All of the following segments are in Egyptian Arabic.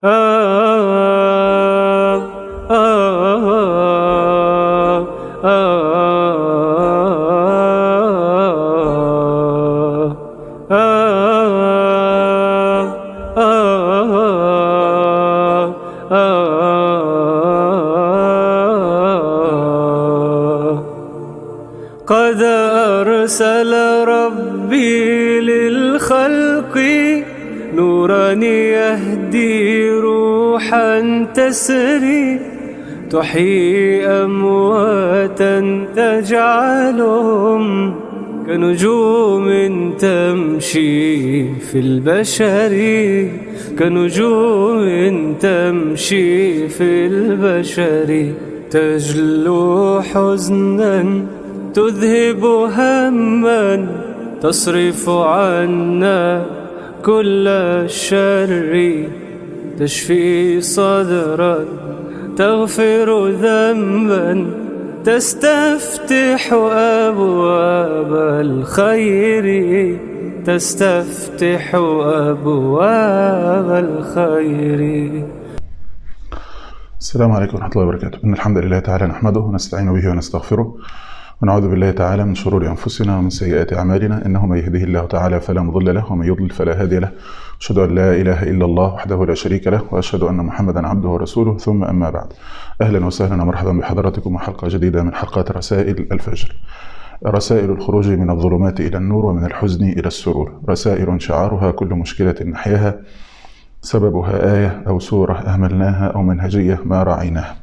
قد أرسل ربي للخلق نورا يهدي روحا تسري تحيي أمواتا تجعلهم كنجوم تمشي في البشر كنجوم تمشي في البشر تجلو حزنا تذهب هما تصرف عنا كل الشر تشفي صدرا تغفر ذنبا تستفتح أبواب الخير تستفتح أبواب الخير السلام عليكم ورحمة الله وبركاته إن الحمد لله تعالى نحمده ونستعين به ونستغفره ونعوذ بالله تعالى من شرور أنفسنا ومن سيئات أعمالنا إنه من يهده الله تعالى فلا مضل له ومن يضلل فلا هادي له أشهد أن لا إله إلا الله وحده لا شريك له وأشهد أن محمدا عبده ورسوله ثم أما بعد أهلا وسهلا ومرحبا بحضراتكم وحلقة جديدة من حلقات رسائل الفجر رسائل الخروج من الظلمات إلى النور ومن الحزن إلى السرور رسائل شعارها كل مشكلة نحياها سببها آية أو سورة أهملناها أو منهجية ما راعيناها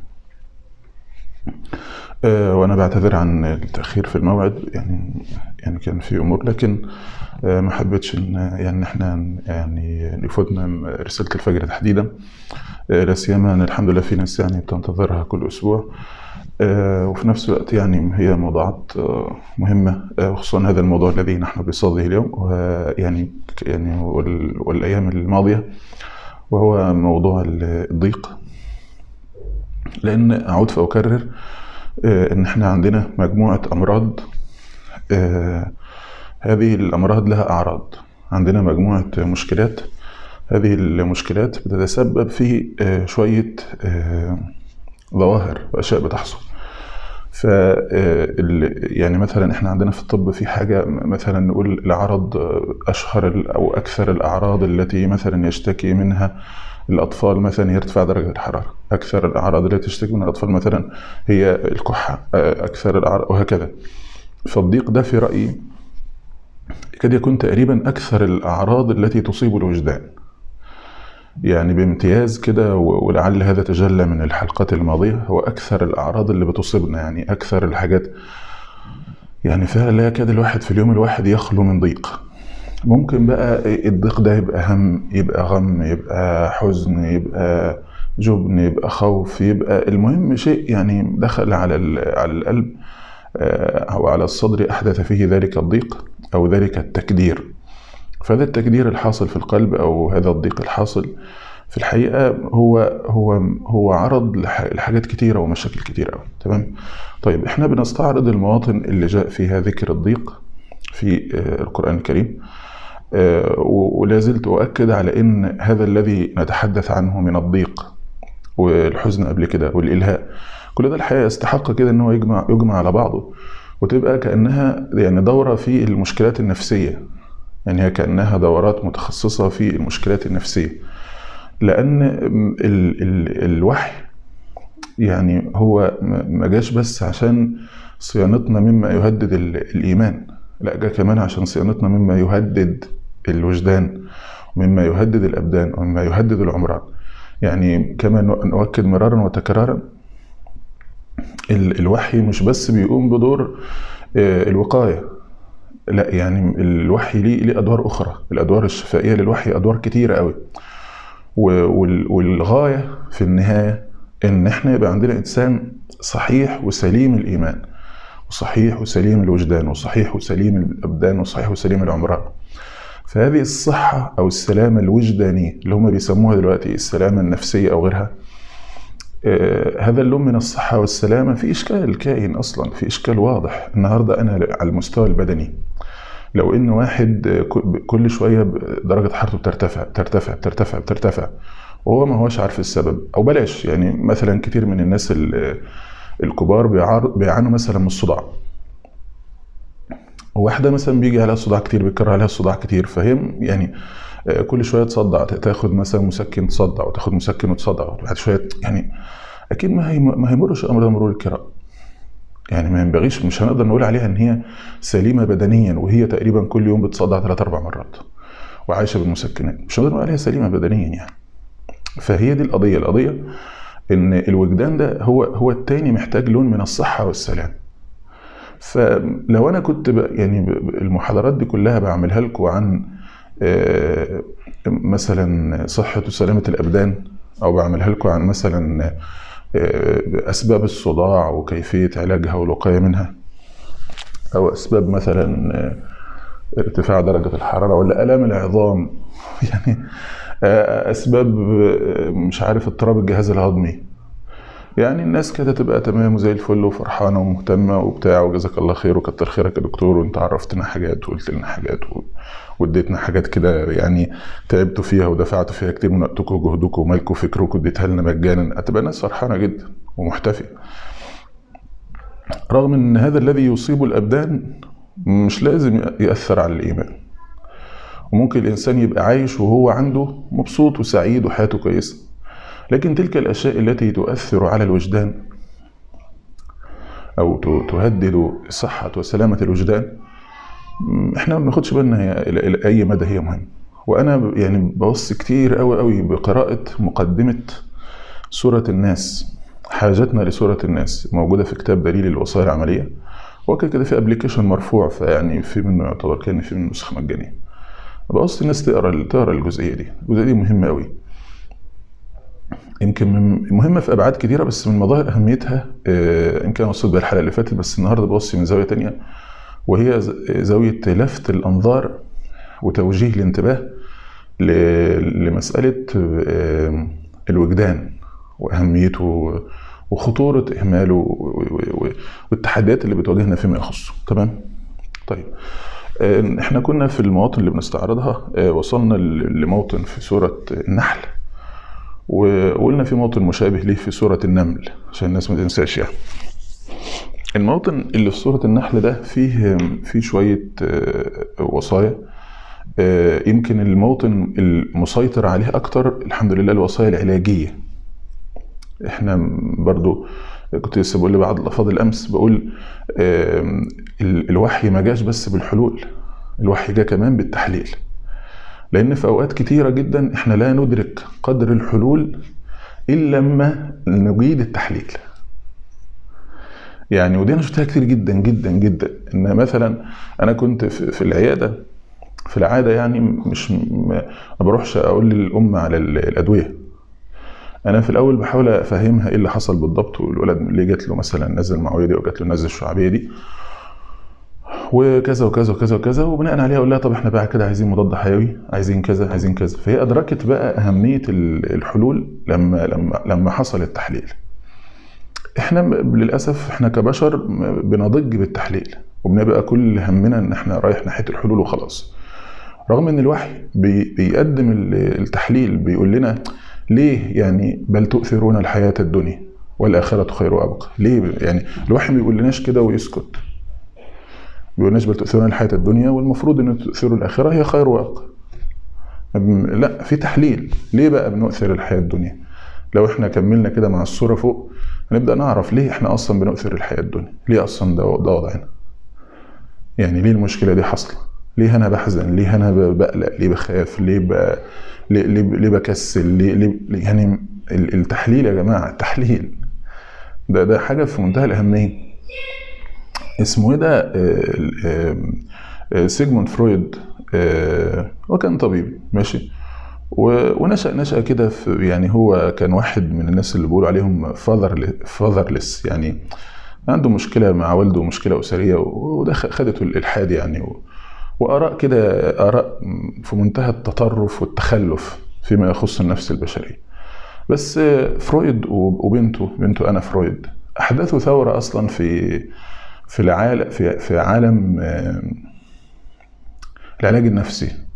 أه وأنا بعتذر عن التأخير في الموعد يعني يعني كان في أمور لكن أه ما حبيتش إن يعني إحنا يعني نفوتنا رسالة الفجر تحديدا أه لا سيما إن الحمد لله في ناس يعني بتنتظرها كل أسبوع وفي نفس الوقت يعني هي موضوعات مهمة وخصوصا هذا الموضوع الذي نحن بصدده اليوم ويعني يعني والأيام الماضية وهو موضوع الضيق لأن أعود فأكرر إن إحنا عندنا مجموعة أمراض هذه الأمراض لها أعراض عندنا مجموعة مشكلات هذه المشكلات بتتسبب في شوية ظواهر واشياء بتحصل ف يعني مثلا احنا عندنا في الطب في حاجه مثلا نقول العرض اشهر او اكثر الاعراض التي مثلا يشتكي منها الاطفال مثلا يرتفع درجه الحراره اكثر الاعراض التي تشتكي منها الاطفال مثلا هي الكحه اكثر الاعراض وهكذا فالضيق ده في رايي يكاد يكون تقريبا اكثر الاعراض التي تصيب الوجدان يعني بامتياز كده ولعل هذا تجلى من الحلقات الماضية هو أكثر الأعراض اللي بتصيبنا يعني أكثر الحاجات يعني فعلا لا يكاد الواحد في اليوم الواحد يخلو من ضيق ممكن بقى الضيق ده يبقى هم يبقى غم يبقى حزن يبقى جبن يبقى خوف يبقى المهم شيء يعني دخل على على القلب أو على الصدر أحدث فيه ذلك الضيق أو ذلك التكدير فهذا التكدير الحاصل في القلب او هذا الضيق الحاصل في الحقيقه هو هو هو عرض لحاجات كتيره ومشاكل كتيره قوي تمام طيب احنا بنستعرض المواطن اللي جاء فيها ذكر الضيق في القران الكريم ولا زلت اؤكد على ان هذا الذي نتحدث عنه من الضيق والحزن قبل كده والالهاء كل ده الحقيقه يستحق كده ان هو يجمع يجمع على بعضه وتبقى كانها يعني دوره في المشكلات النفسيه يعني هي كأنها دورات متخصصة في المشكلات النفسية لأن ال ال الوحي يعني هو ما جاش بس عشان صيانتنا مما يهدد الإيمان لا جا كمان عشان صيانتنا مما يهدد الوجدان ومما يهدد الأبدان ومما يهدد العمران يعني كما نؤكد مرارا وتكرارا الوحي مش بس بيقوم بدور الوقايه لا يعني الوحي ليه ليه ادوار اخرى الادوار الشفائيه للوحي ادوار كتيره قوي والغايه في النهايه ان احنا يبقى عندنا انسان صحيح وسليم الايمان وصحيح وسليم الوجدان وصحيح وسليم الابدان وصحيح وسليم العمران فهذه الصحة أو السلامة الوجدانية اللي هم بيسموها دلوقتي السلامة النفسية أو غيرها آه هذا اللون من الصحة والسلامة في إشكال كائن أصلا في إشكال واضح النهاردة أنا على المستوى البدني لو إن واحد كل شوية درجة حرارته بترتفع ترتفع ترتفع ترتفع وهو ما هوش عارف السبب او بلاش يعني مثلا كتير من الناس ال- الكبار بيعار- بيعانوا مثلا من الصداع واحده مثلا بيجي عليها صداع كتير بيكرر عليها الصداع كتير فهي يعني آه، كل شويه تصدع تاخد مثلا مسكن تصدع وتاخد مسكن وتصدع وبعد شويه يعني اكيد ما هي ما هيمرش الامر ده مرور الكرام يعني ما ينبغيش مش هنقدر نقول عليها ان هي سليمه بدنيا وهي تقريبا كل يوم بتصدع ثلاث اربع مرات وعايشه بالمسكنات مش هنقدر نقول عليها سليمه بدنيا يعني فهي دي القضيه القضيه ان الوجدان ده هو هو التاني محتاج لون من الصحه والسلام فلو انا كنت ب- يعني ب- ب- المحاضرات دي كلها بعملها لكم عن آه، مثلا صحه وسلامه الابدان او بعملها لكم عن مثلا آه، اسباب الصداع وكيفيه علاجها والوقايه منها او اسباب مثلا آه، ارتفاع درجه الحراره ولا الام العظام يعني آه، اسباب آه، مش عارف اضطراب الجهاز الهضمي يعني الناس كده تبقى تمام وزي الفل وفرحانه ومهتمه وبتاع وجزاك الله خير وكتر خيرك يا دكتور وانت عرفتنا حاجات وقلت لنا حاجات و... واديتنا حاجات كده يعني تعبتوا فيها ودفعتوا فيها كتير من وقتكم وجهدكم ومالكم وفكركم اديتها لنا مجانا هتبقى ناس فرحانه جدا ومحتفيه رغم ان هذا الذي يصيب الابدان مش لازم ياثر على الايمان وممكن الانسان يبقى عايش وهو عنده مبسوط وسعيد وحياته كويسه لكن تلك الاشياء التي تؤثر على الوجدان او ت- تهدد صحه وسلامه الوجدان م، احنا ما بناخدش بالنا هي الى إلى اي مدى هي مهمه وانا ب- يعني بوصي كتير قوي قوي بقراءه مقدمه سوره الناس حاجتنا لسوره الناس موجوده في كتاب دليل الوصايا العمليه وكده كده في ابلكيشن مرفوع فيعني في منه يعتبر كان في منه نسخه مجانيه بوصي الناس تقرا تقرا الجزئيه دي الجزئيه دي مهمه قوي يمكن من مهمه في ابعاد كتيره بس من مظاهر اهميتها آه، يمكن انا وصلت بيها الحلقه اللي فاتت بس النهارده بوصي من زاويه تانية وهي ز- زاويه لفت الانظار وتوجيه الانتباه ل- لمساله آه، الوجدان واهميته وخطوره اهماله و- و- و- والتحديات اللي بتواجهنا فيما يخصه تمام طيب آه، احنا كنا في المواطن اللي بنستعرضها آه، وصلنا ل- لموطن في سوره النحل وقلنا في موطن مشابه ليه في سورة النمل عشان الناس ما تنساش يعني الموطن اللي في سورة النحل ده فيه فيه شوية آه، وصايا آه، يمكن الموطن المسيطر عليه أكتر الحمد لله الوصايا العلاجية احنا برضو كنت لسه بقول لبعض الأفاضل الأمس بقول آم، ال- الوحي ما جاش بس بالحلول الوحي جا كمان بالتحليل لان في اوقات كتيره جدا احنا لا ندرك قدر الحلول الا لما نجيد التحليل يعني ودي انا شفتها كتير جدا جدا جدا ان مثلا انا كنت في, في العياده في العاده يعني مش ما ما بروحش اقول للام على ال- الادويه انا في الاول بحاول افهمها ايه اللي حصل بالضبط والولد اللي جات له مثلا نزل المعويه دي وجات له نزل الشعبيه دي وكذا وكذا وكذا وكذا وبناء عليها اقول لها طب احنا بقى كده عايزين مضاد حيوي عايزين كذا عايزين كذا فهي ادركت بقى اهميه ال- الحلول لما لما لما حصل التحليل احنا م- للاسف احنا كبشر م- بنضج بالتحليل وبنبقى كل همنا ان احنا رايح ناحيه الحلول وخلاص رغم ان الوحي بي بيقدم ال- التحليل بيقول لنا ليه يعني بل تؤثرون الحياه الدنيا والاخره خير وابقى ليه يعني الوحي ما بيقولناش كده ويسكت بيقولناش بل تؤثرون الحياة الدنيا والمفروض ان تؤثروا الآخرة هي خير وأبقى. أم- لا في تحليل ليه بقى بنؤثر الحياة الدنيا؟ لو احنا كملنا كده مع الصورة فوق هنبدأ نعرف ليه احنا أصلا بنؤثر الحياة الدنيا؟ ليه أصلا ده ده وضعنا؟ يعني ليه المشكلة دي حاصلة؟ ليه أنا بحزن؟ ليه أنا ب- بقلق؟ ليه بخاف؟ ليه ب... ليه, ليه, ليه بكسل؟ ليه, ليه ليه- يعني ال- التحليل يا جماعة التحليل ده ده حاجة في منتهى الأهمية اسمه ايه ده آه، آه، آه، سيجموند فرويد آه، هو كان طبيب ماشي و- ونشأ نشأة كده في يعني هو كان واحد من الناس اللي بيقولوا عليهم فاذر فاذرلس يعني عنده مشكلة مع والده مشكلة أسرية وده خ- خدته الإلحاد يعني و- وآراء كده آراء في منتهى التطرف والتخلف فيما يخص النفس البشرية بس آه، فرويد وبنته بنته أنا فرويد أحدثوا ثورة أصلا في في العالم في في عالم آه، العلاج النفسي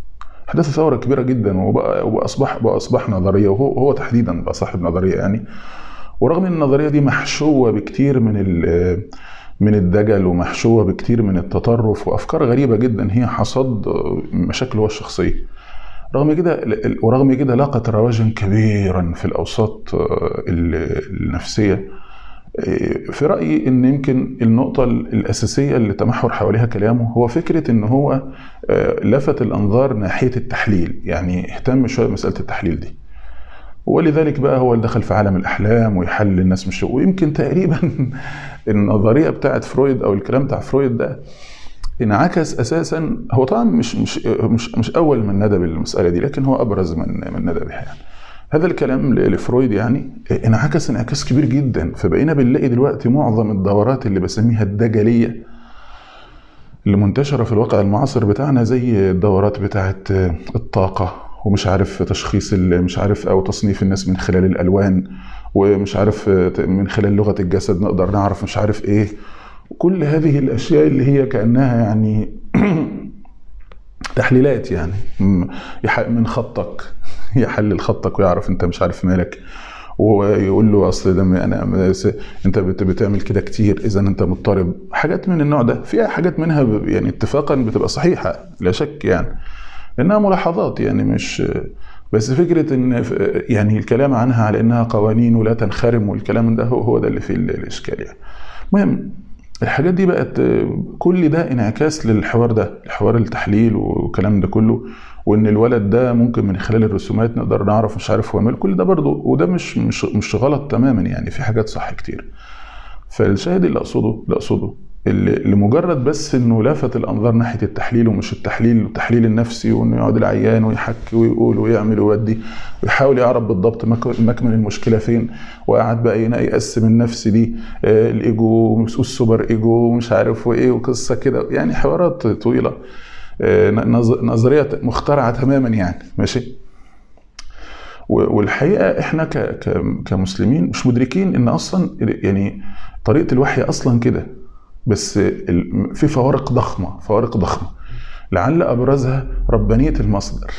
حدث ثوره كبيره جدا وبقى واصبح بقى اصبح نظريه وهو هو تحديدا بقى صاحب نظريه يعني ورغم ان النظريه دي محشوه بكتير من من الدجل ومحشوه بكتير من التطرف وافكار غريبه جدا هي حصاد مشاكل هو الشخصيه رغم كده ورغم كده لاقت رواجا كبيرا في الاوساط النفسيه في رايي ان يمكن النقطه الاساسيه اللي تمحور حواليها كلامه هو فكره ان هو لفت الانظار ناحيه التحليل يعني اهتم شويه بمساله التحليل دي ولذلك بقى هو اللي دخل في عالم الاحلام ويحلل الناس مش ويمكن تقريبا النظريه بتاعت فرويد او الكلام بتاع فرويد ده انعكس اساسا هو طبعا مش مش مش مش اول من ندى بالمساله دي لكن هو ابرز من من ندى بها يعني. هذا الكلام لفرويد يعني انعكس انعكاس كبير جدا فبقينا بنلاقي دلوقتي معظم الدورات اللي بسميها الدجليه اللي منتشره في الواقع المعاصر بتاعنا زي الدورات بتاعت الطاقه ومش عارف تشخيص مش عارف او تصنيف الناس من خلال الالوان ومش عارف من خلال لغه الجسد نقدر نعرف مش عارف ايه كل هذه الاشياء اللي هي كانها يعني تحليلات يعني من خطك يحلل خطك ويعرف انت مش عارف مالك ويقول له اصل ده انا انت بتعمل كده كتير اذا انت مضطرب حاجات من النوع ده فيها حاجات منها يعني اتفاقا بتبقى صحيحه لا شك يعني لانها ملاحظات يعني مش بس فكره ان يعني الكلام عنها على انها قوانين ولا تنخرم والكلام ده هو ده اللي فيه الاشكال يعني المهم الحاجات دي بقت كل ده انعكاس للحوار ده الحوار التحليل والكلام ده كله وان الولد ده ممكن من خلال الرسومات نقدر نعرف مش عارف هو مال كل ده برضه وده مش مش مش غلط تماما يعني في حاجات صح كتير فالشاهد اللي اقصده اللي اقصده اللي لمجرد بس انه لفت الانظار ناحيه التحليل ومش التحليل التحليل النفسي وانه يقعد العيان ويحكي ويقول ويعمل ويودي ويحاول يعرف بالضبط مكمن المشكله فين وقعد بقى يقسم النفس دي الايجو والسوبر ايجو ومش عارف وايه وقصه كده يعني حوارات طويله نظريه مخترعه تماما يعني ماشي والحقيقه احنا كمسلمين مش مدركين ان اصلا يعني طريقه الوحي اصلا كده بس في فوارق ضخمة فوارق ضخمة لعل أبرزها ربانية المصدر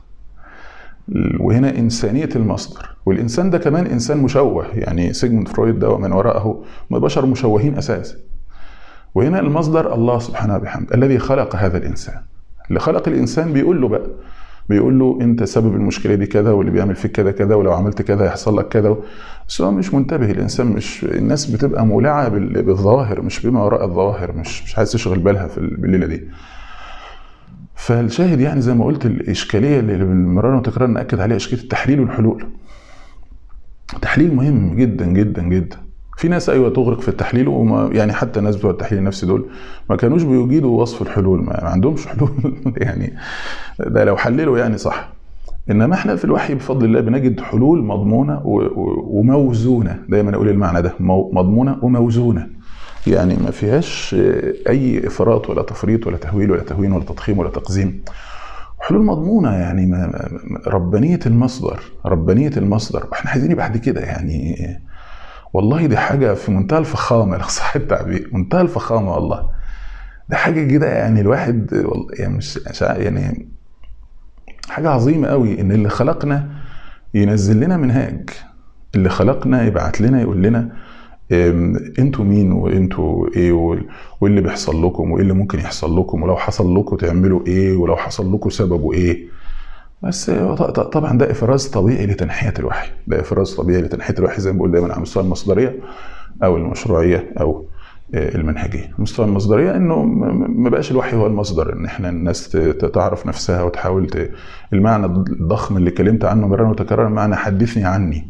وهنا إنسانية المصدر والإنسان ده كمان إنسان مشوه يعني سيجموند فرويد ده ومن وراءه بشر مشوهين أساسا وهنا المصدر الله سبحانه وبحمده الذي خلق هذا الإنسان اللي خلق الإنسان بيقول له بقى بيقول له انت سبب المشكله دي كذا واللي بيعمل فيك كذا كذا ولو عملت كذا يحصل لك كذا بس هو مش منتبه الانسان مش الناس بتبقى مولعه بالظواهر مش بما وراء الظواهر مش مش عايز تشغل بالها في بالليله دي فالشاهد يعني زي ما قلت الاشكاليه اللي مرارا وتكرارا ناكد عليها اشكاليه التحليل والحلول تحليل مهم جدا جدا جدا في ناس ايوه تغرق في التحليل وما يعني حتى الناس بتوع التحليل النفسي دول ما كانوش بيجيدوا وصف الحلول ما عندهمش حلول يعني ده لو حللوا يعني صح انما احنا في الوحي بفضل الله بنجد حلول مضمونه وموزونه دايما اقول المعنى ده مضمونه وموزونه يعني ما فيهاش اي افراط ولا تفريط ولا تهويل ولا تهوين ولا تضخيم ولا تقزيم حلول مضمونة يعني ما ربانية المصدر ربانية المصدر واحنا عايزين بعد كده يعني والله دي حاجة في منتهى الفخامة لو صح التعبير منتهى الفخامة والله ده حاجة كده يعني الواحد يعني مش يعني حاجة عظيمة قوي إن اللي خلقنا ينزل لنا منهاج اللي خلقنا يبعت لنا يقول لنا انتوا مين وانتوا ايه وايه اللي بيحصل لكم وايه اللي ممكن يحصل لكم ولو حصل لكم تعملوا ايه ولو حصل لكم سببه ايه بس طبعا ده افراز طبيعي لتنحيه الوحي ده افراز طبيعي لتنحيه الوحي زي ما بقول دايما على مستوى المصدريه او المشروعيه او المنهجيه مستوى المصدريه انه ما بقاش الوحي هو المصدر ان احنا الناس تعرف نفسها وتحاول ت... المعنى الضخم اللي اتكلمت عنه مرارا وتكرارا معنى حدثني عني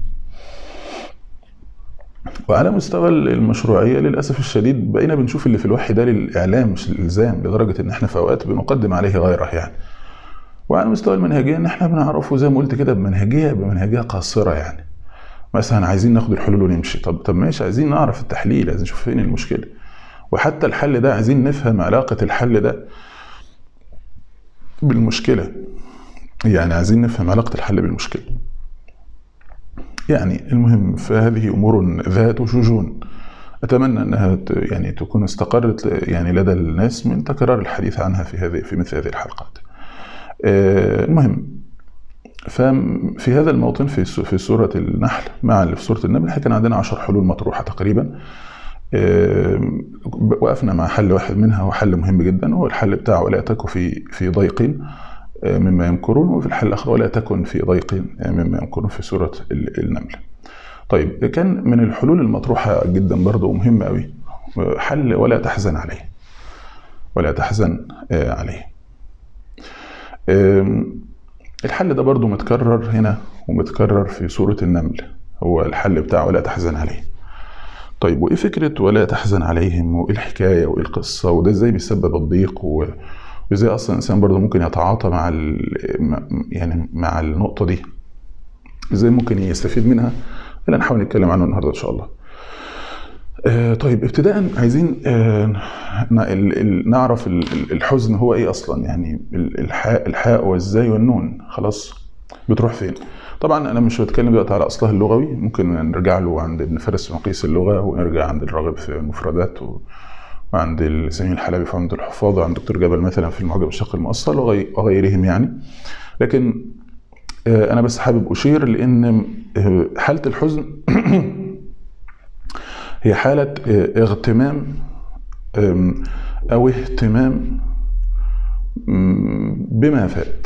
وعلى مستوى المشروعيه للاسف الشديد بقينا بنشوف اللي في الوحي ده للاعلام مش للالزام لدرجه ان احنا في اوقات بنقدم عليه غيره يعني وعلى مستوى المنهجيه ان احنا بنعرفه زي ما قلت كده بمنهجيه بمنهجيه قاصره يعني مثلا عايزين ناخد الحلول ونمشي طب طب ماشي عايزين نعرف التحليل عايزين نشوف فين المشكله وحتى الحل ده عايزين نفهم علاقه الحل ده بالمشكله يعني عايزين نفهم علاقه الحل بالمشكله يعني المهم فهذه امور ذات شجون اتمنى انها يعني تكون استقرت يعني لدى الناس من تكرار الحديث عنها في هذه في مثل هذه الحلقات آه، المهم ففي هذا الموطن في سو- في سورة النحل مع اللي في سورة النمل احنا كان عندنا عشر حلول مطروحة تقريبا آه، وقفنا مع حل واحد منها هو حل مهم جدا هو الحل بتاع ولا تك في في ضيق آه، مما يمكرون وفي الحل الآخر ولا تكن في ضيق آه، مما يمكرون في سورة ال- النمل طيب كان من الحلول المطروحة جدا برضه ومهمة قوي آه، حل ولا تحزن عليه ولا تحزن آه، عليه آم، الحل ده برضو متكرر هنا ومتكرر في سورة النمل هو الحل بتاع ولا تحزن عليه طيب وايه فكرة ولا تحزن عليهم وايه الحكاية وايه القصة وده ازاي بيسبب الضيق و- وازاي اصلا الانسان برضو ممكن يتعاطى مع ال- مع- يعني مع النقطة دي ازاي ممكن يستفيد منها اللي هنحاول نتكلم عنه النهارده ان شاء الله آه، طيب ابتداء عايزين آه، ن- ال- ال- نعرف ال- ال- الحزن هو ايه اصلا يعني ال- الحاء الحاء والزاي والنون خلاص بتروح فين طبعا انا مش بتكلم دلوقتي على اصلها اللغوي ممكن نرجع له عند ابن فارس في مقيس اللغه ونرجع عند الراغب في المفردات و... وعند السمين الحلبي في عمد الحفاظ وعند دكتور جبل مثلا في المعجم الشق المؤصل وغي... وغيرهم يعني لكن آه، انا بس حابب اشير لان آه، حاله الحزن هي حالة آه، اغتمام آم، أو اهتمام مم، بما فات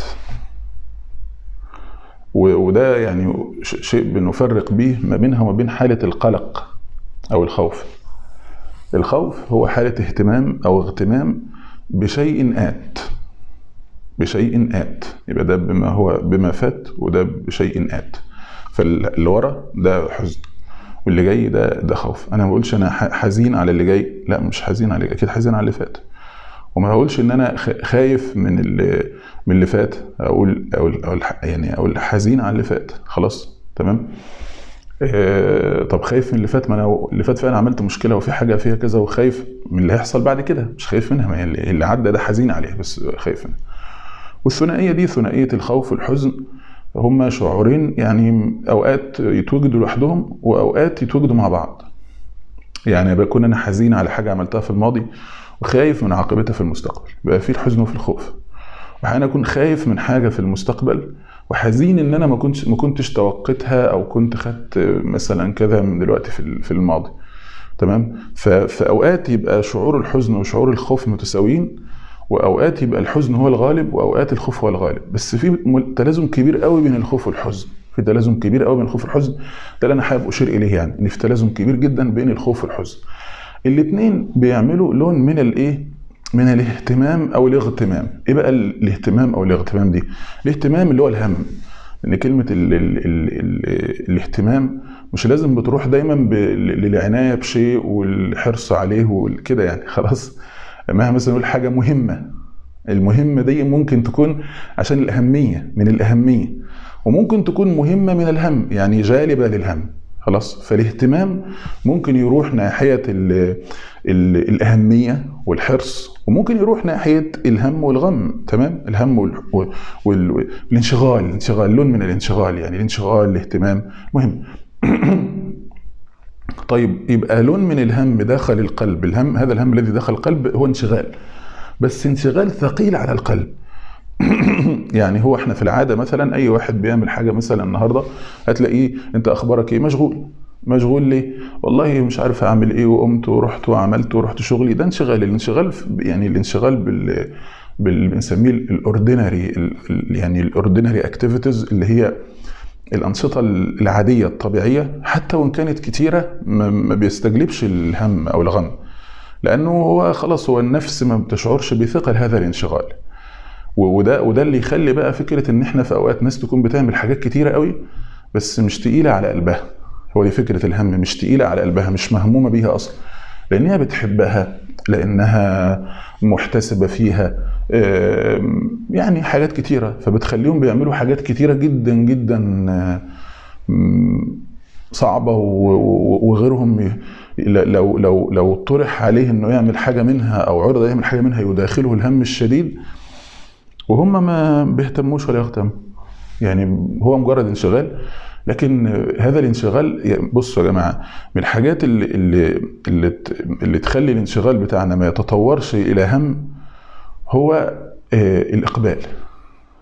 و- وده يعني ش- شيء بنفرق به ما بينها وما بين حالة القلق أو الخوف الخوف هو حالة اهتمام أو اغتمام بشيء آت بشيء آت يبقى ده بما هو بما فات وده بشيء آت فاللي ورا ده حزن واللي جاي ده ده خوف انا ما بقولش انا ح- حزين على اللي جاي لا مش حزين على اللي جاي اكيد حزين على اللي فات وما بقولش ان انا خ- خايف من اللي من اللي فات اقول اقول اقول ح- يعني اقول حزين على اللي فات خلاص تمام آه طب خايف من اللي فات ما انا اللي فات فعلا عملت مشكله وفي حاجه فيها كذا وخايف من اللي هيحصل بعد كده مش خايف منها ما هي اللي اللي عدى ده حزين عليه بس خايف منها والثنائيه دي ثنائيه الخوف والحزن هما شعورين يعني اوقات يتوجدوا لوحدهم واوقات يتوجدوا مع بعض يعني بكون انا حزين على حاجه عملتها في الماضي وخايف من عاقبتها في المستقبل بقى في الحزن وفي الخوف واحيانا اكون خايف من حاجه في المستقبل وحزين ان انا ما كنتش ما كنتش توقيتها او كنت خدت مثلا كذا من دلوقتي في في الماضي تمام ف- فاوقات يبقى شعور الحزن وشعور الخوف متساويين واوقات يبقى الحزن هو الغالب واوقات الخوف هو الغالب بس في مل- تلازم كبير قوي بين الخوف والحزن في تلازم كبير قوي بين الخوف والحزن ده اللي انا حابب اشير اليه يعني ان في تلازم كبير جدا بين الخوف والحزن الاثنين بيعملوا لون من الايه من الاهتمام او الاغتمام ايه بقى ال- الاهتمام او الاغتمام دي الاهتمام اللي هو الهم ان كلمه ال ال ال ال الاهتمام مش لازم بتروح دايما ب- للعنايه بشيء والحرص عليه وكده يعني خلاص ما مثلا نقول حاجه مهمه المهمه دي ممكن تكون عشان الاهميه من الاهميه وممكن تكون مهمه من الهم يعني جالبه للهم خلاص فالاهتمام ممكن يروح ناحيه ال ال الاهميه والحرص وممكن يروح ناحيه الهم والغم تمام الهم وال وال وال والانشغال الانشغال لون من الانشغال يعني الانشغال الاهتمام مهم طيب يبقى لون من الهم داخل القلب الهم هذا الهم الذي دخل القلب هو انشغال بس انشغال ثقيل على القلب يعني هو احنا في العاده مثلا اي واحد بيعمل حاجه مثلا النهارده هتلاقيه انت اخبارك ايه مشغول مشغول ليه والله مش عارف اعمل ايه وقمت ورحت وعملت ورحت شغلي ده انشغال الانشغال في- يعني الانشغال بال بال بنسميه الاوردينري يعني الاوردينري اكتيفيتيز اللي هي الأنشطة العادية الطبيعية حتى وإن كانت كتيرة ما ما بيستجلبش الهم أو الغم لأنه هو خلاص هو النفس ما بتشعرش بثقل هذا الانشغال و- وده وده اللي يخلي بقى فكرة إن إحنا في أوقات ناس تكون بتعمل حاجات كتيرة قوي بس مش تقيلة على قلبها هو دي فكرة الهم مش تقيلة على قلبها مش مهمومة بيها أصلا لأنها بتحبها لأنها محتسبة فيها آم، يعني حاجات كتيرة فبتخليهم بيعملوا حاجات كتيرة جدا جدا آم، صعبة و- و- وغيرهم ي- لو لو لو طرح عليه انه يعمل حاجة منها او عرض يعمل حاجة منها يداخله الهم الشديد وهم ما بيهتموش ولا يهتموا يعني هو مجرد انشغال لكن هذا الانشغال يعني بصوا يا جماعه من الحاجات اللي اللي اللي, ت- اللي تخلي الانشغال بتاعنا ما يتطورش الى هم هو آه، الاقبال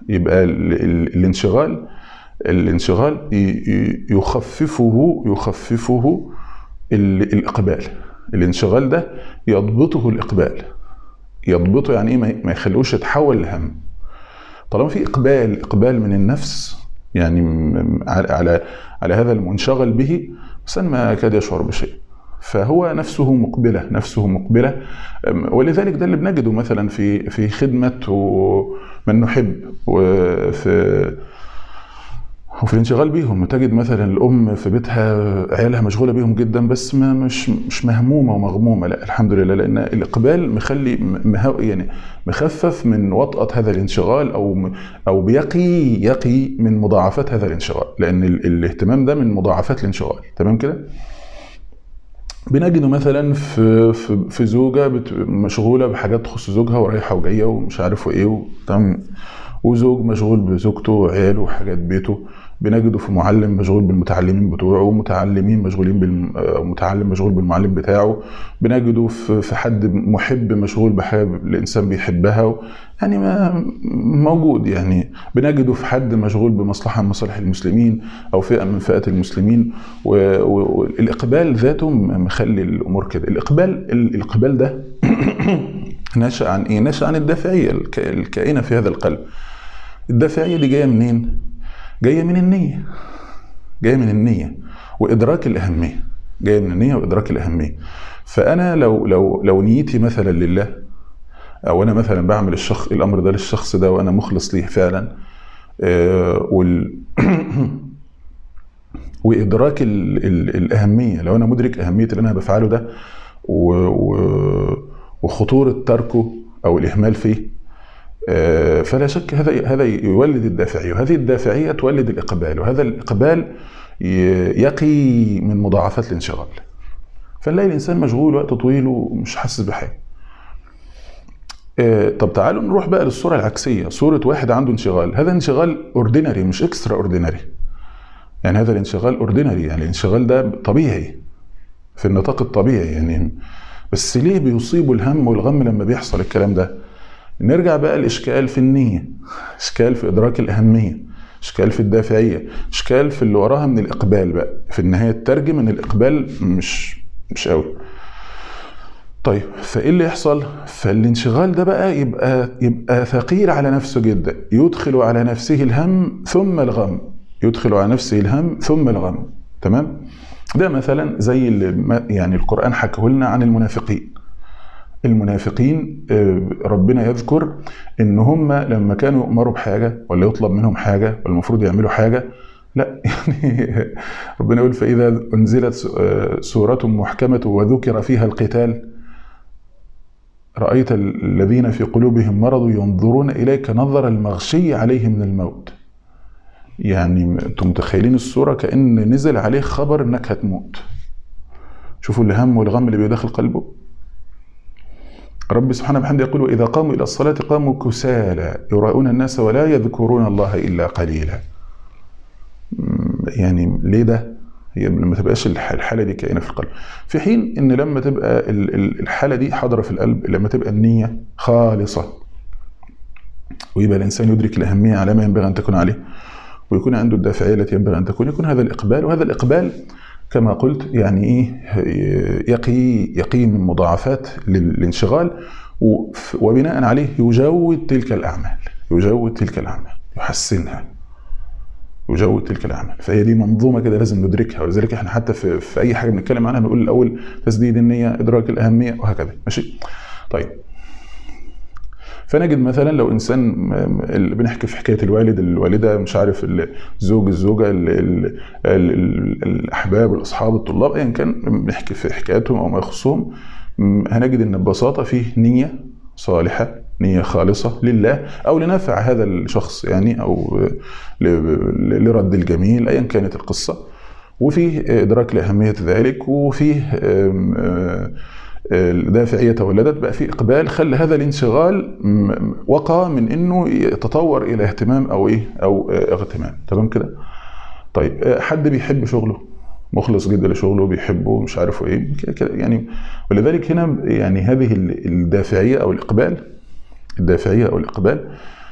يبقى ال ال الانشغال الانشغال ي- ي- يخففه يخففه ال- الاقبال الانشغال ده يضبطه الاقبال يضبطه يعني ايه ما- ما يخلوش يتحول لهم طالما في اقبال اقبال من النفس يعني م- م- على على على هذا المنشغل به الانسان ما كاد يشعر بشيء فهو نفسه مقبله نفسه مقبله أم، ولذلك ده اللي بنجده مثلا في في خدمه و- من نحب وفي وفي الانشغال بيهم تجد مثلا الام في بيتها عيالها مشغوله بيهم جدا بس ما مش مش مهمومه ومغمومه لا الحمد لله لان الاقبال مخلي مه يعني مخفف من وطأة هذا الانشغال او م- او بيقي يقي من مضاعفات هذا الانشغال لان ال- الاهتمام ده من مضاعفات الانشغال تمام كده؟ بنجده مثلا في في في زوجه بت- مشغوله بحاجات تخص زوجها ورايحه وجايه ومش عارف ايه و- تمام وزوج مشغول بزوجته وعياله وحاجات بيته بنجده في معلم مشغول بالمتعلمين بتوعه ومتعلمين مشغولين بالمتعلم مشغول بالمعلم بتاعه بنجده في في حد محب مشغول بحاجه الانسان بيحبها و- يعني ما موجود يعني بنجده في حد مشغول بمصلحه من مصالح المسلمين او فئه من فئات المسلمين و- و- والاقبال ذاته م- مخلي الامور كده الاقبال ال- الاقبال ده نشأ عن ايه؟ نشأ عن الدافعيه الك- الكائنه في هذا القلب الدافعيه دي جايه منين؟ جايه من النيه جايه من النيه وادراك الاهميه جايه من النيه وادراك الاهميه فانا لو لو لو نيتي مثلا لله او انا مثلا بعمل الشخص الامر ده للشخص ده وانا مخلص ليه فعلا آه، وال وادراك ال ال الاهميه لو انا مدرك اهميه اللي انا بفعله ده و و وخطوره تركه او الاهمال فيه آه، فلا شك هذا هذا يولد الدافعيه وهذه الدافعيه تولد الاقبال وهذا الاقبال ي- يقي من مضاعفات الانشغال فنلاقي الانسان مشغول وقت طويل ومش حاسس بحاجه آه، طب تعالوا نروح بقى للصوره العكسيه صوره واحد عنده انشغال هذا انشغال اوردينري مش اكسترا اوردينري يعني هذا الانشغال اوردينري يعني الانشغال ده طبيعي في النطاق الطبيعي يعني بس ليه بيصيبه الهم والغم لما بيحصل الكلام ده نرجع بقى الاشكال في النيه اشكال في ادراك الاهميه اشكال في الدافعيه اشكال في اللي وراها من الاقبال بقى في النهايه تترجم ان الاقبال مش مش قوي طيب فايه اللي يحصل فالانشغال ده بقى يبقى يبقى ثقيل على نفسه جدا يدخل على نفسه الهم ثم الغم يدخل على نفسه الهم ثم الغم تمام ده مثلا زي اللي ما- يعني القران حكاه لنا عن المنافقين المنافقين آه، ربنا يذكر ان هم لما كانوا يؤمروا بحاجه ولا يطلب منهم حاجه والمفروض يعملوا حاجه لا يعني ربنا يقول فاذا انزلت س- آه، سوره محكمه وذكر فيها القتال رايت الذين في قلوبهم مرض ينظرون اليك نظر المغشي عليه من الموت يعني انتم متخيلين الصوره كان نزل عليه خبر انك هتموت شوفوا الهم والغم اللي بيداخل قلبه رب سبحانه وبحمده يقول وإذا قاموا إلى الصلاة قاموا كسالى يراؤون الناس ولا يذكرون الله إلا قليلا مم، يعني ليه ده؟ هي لما تبقاش الح- الحالة دي كائنة في القلب في حين إن لما تبقى ال- ال- الحالة دي حاضرة في القلب لما تبقى النية خالصة ويبقى الإنسان يدرك الأهمية على ما ينبغي أن تكون عليه ويكون عنده الدافعية التي ينبغي أن تكون يكون هذا الإقبال وهذا الإقبال كما قلت يعني إيه يقي يقي من مضاعفات للانشغال وف- وبناء عليه يجود تلك الأعمال يجود تلك الأعمال يحسنها يجود تلك الأعمال فهي دي منظومة كده لازم ندركها ولذلك احنا حتى في, في أي حاجة بنتكلم عنها بنقول الأول تسديد النية إدراك الأهمية وهكذا ماشي طيب فنجد مثلا لو انسان م- م- اللي بنحكي في حكايه الوالد الوالده مش عارف الزوج الزوجه ال ال ال ال الاحباب الاصحاب الطلاب ايا كان بنحكي في حكاياتهم او ما يخصهم م- هنجد ان ببساطه فيه نيه صالحه نيه خالصه لله او لنفع هذا الشخص يعني او ل- ل- لرد الجميل ايا كانت القصه وفيه ادراك لاهميه ذلك وفيه آم، آه، الدافعيه تولدت بقى في اقبال خلى هذا الانشغال م- وقع من انه يتطور الى اهتمام او ايه او آه، اغتمام تمام كده طيب آه، حد بيحب شغله مخلص جدا لشغله بيحبه مش عارف ايه كده كده يعني ولذلك هنا يعني هذه ال- الدافعيه او الاقبال الدافعيه او الاقبال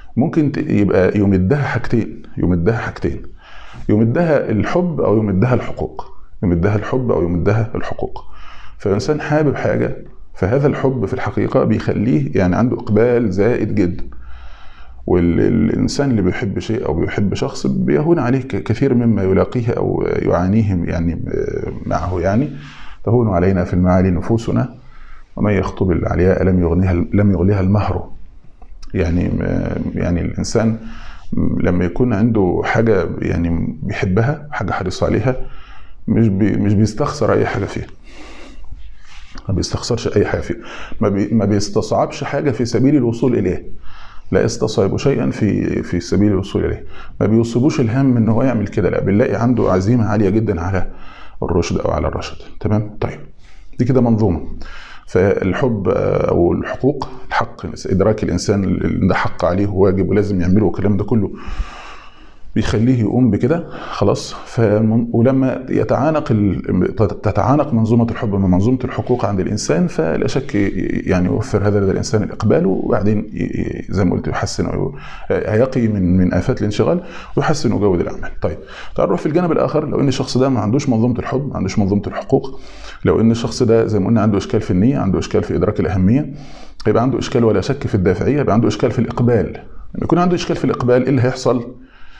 ممكن ت- يبقى يمدها حاجتين يمدها حاجتين يمدها الحب او يمدها الحقوق يمدها الحب او يمدها الحقوق فالانسان حابب حاجه فهذا الحب في الحقيقه بيخليه يعني عنده اقبال زائد جدا والانسان اللي بيحب شيء او بيحب شخص بيهون عليه ك- كثير مما يلاقيه او يعانيه يعني معه يعني تهون علينا في المعالي نفوسنا ومن يخطب العلياء لم يغنيها لم يغليها المهر يعني يعني الانسان لما يكون عنده حاجه يعني بيحبها حاجه حريص عليها مش بي مش بيستخسر اي حاجه فيها ما بيستخسرش اي حاجه فيها ما, بي ما بيستصعبش حاجه في سبيل الوصول اليه لا يستصعب شيئا في في سبيل الوصول اليه ما بيصيبوش الهم ان هو يعمل كده لا بنلاقي عنده عزيمه عاليه جدا على الرشد او على الرشد تمام طيب دي كده منظومه فالحب او الحقوق الحق ادراك الانسان ان ده حق عليه وواجب ولازم يعمله والكلام ده كله بيخليه يقوم بكده خلاص ف ولما يتعانق ال... تتعانق منظومه الحب مع منظومه الحقوق عند الانسان فلا شك يعني يوفر هذا لدى الانسان الاقبال وبعدين ي... زي ما قلت يحسن أو هيقي من من افات الانشغال ويحسن وجوده الاعمال. طيب تعال نروح في الجانب الاخر لو ان الشخص ده ما عندوش منظومه الحب ما عندوش منظومه الحقوق لو ان الشخص ده زي ما قلنا عنده اشكال في النيه عنده اشكال في ادراك الاهميه هيبقى عنده اشكال ولا شك في الدافعيه يبقى عنده اشكال في الاقبال لما يكون عنده اشكال في الاقبال ايه اللي هيحصل؟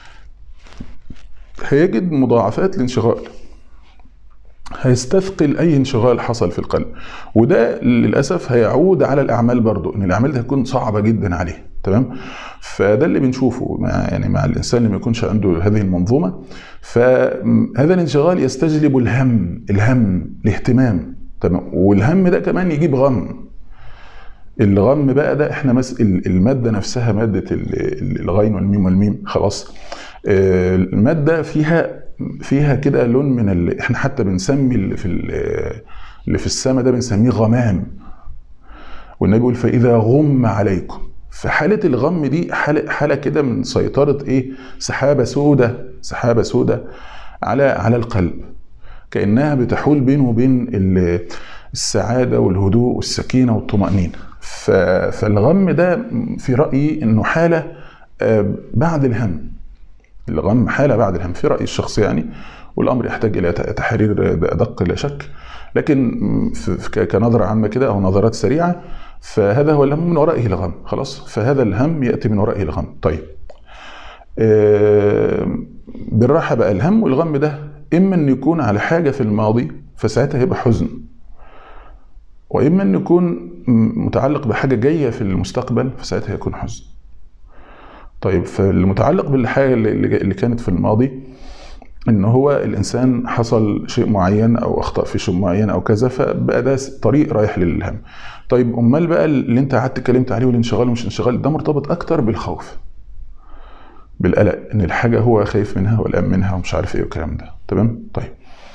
هيجد مضاعفات الانشغال هيستثقل اي انشغال حصل في القلب وده للاسف هيعود على الاعمال برضو ان الاعمال دي هتكون صعبه جدا عليه تمام فده اللي بنشوفه مع يعني مع الانسان اللي ما يكونش عنده هذه المنظومه فهذا الانشغال يستجلب الهم الهم الاهتمام تمام والهم ده كمان يجيب غم الغم بقى ده احنا مس الماده نفسها ماده الغين والميم والميم خلاص الماده فيها فيها كده لون من ال... احنا حتى بنسمي اللي في اللي في السماء ده بنسميه غمام والنبي يقول فاذا غم عليكم في حاله الغم دي حاله حاله كده من سيطره ايه سحابه سودة سحابه سودة على على القلب كانها بتحول بينه وبين السعاده والهدوء والسكينه والطمانينه فالغم ده في رايي انه حاله بعد الهم الغم حاله بعد الهم في رايي الشخصي يعني والامر يحتاج الى تحرير ادق لا شك لكن كنظره عامه كده او نظرات سريعه فهذا هو الهم من ورائه الغم خلاص فهذا الهم ياتي من ورائه الغم طيب بالراحه بقى الهم والغم ده اما ان يكون على حاجه في الماضي فساعتها هيبقى حزن واما ان يكون متعلق بحاجه جايه في المستقبل فساعتها يكون حزن طيب فالمتعلق بالحاجه اللي كانت في الماضي ان هو الانسان حصل شيء معين او اخطا في شيء معين او كذا فبقى ده طريق رايح للهم طيب امال بقى اللي انت قعدت اتكلمت عليه والانشغال ومش انشغال ده مرتبط اكتر بالخوف بالقلق ان الحاجه هو خايف منها والام منها ومش عارف ايه والكلام ده تمام طيب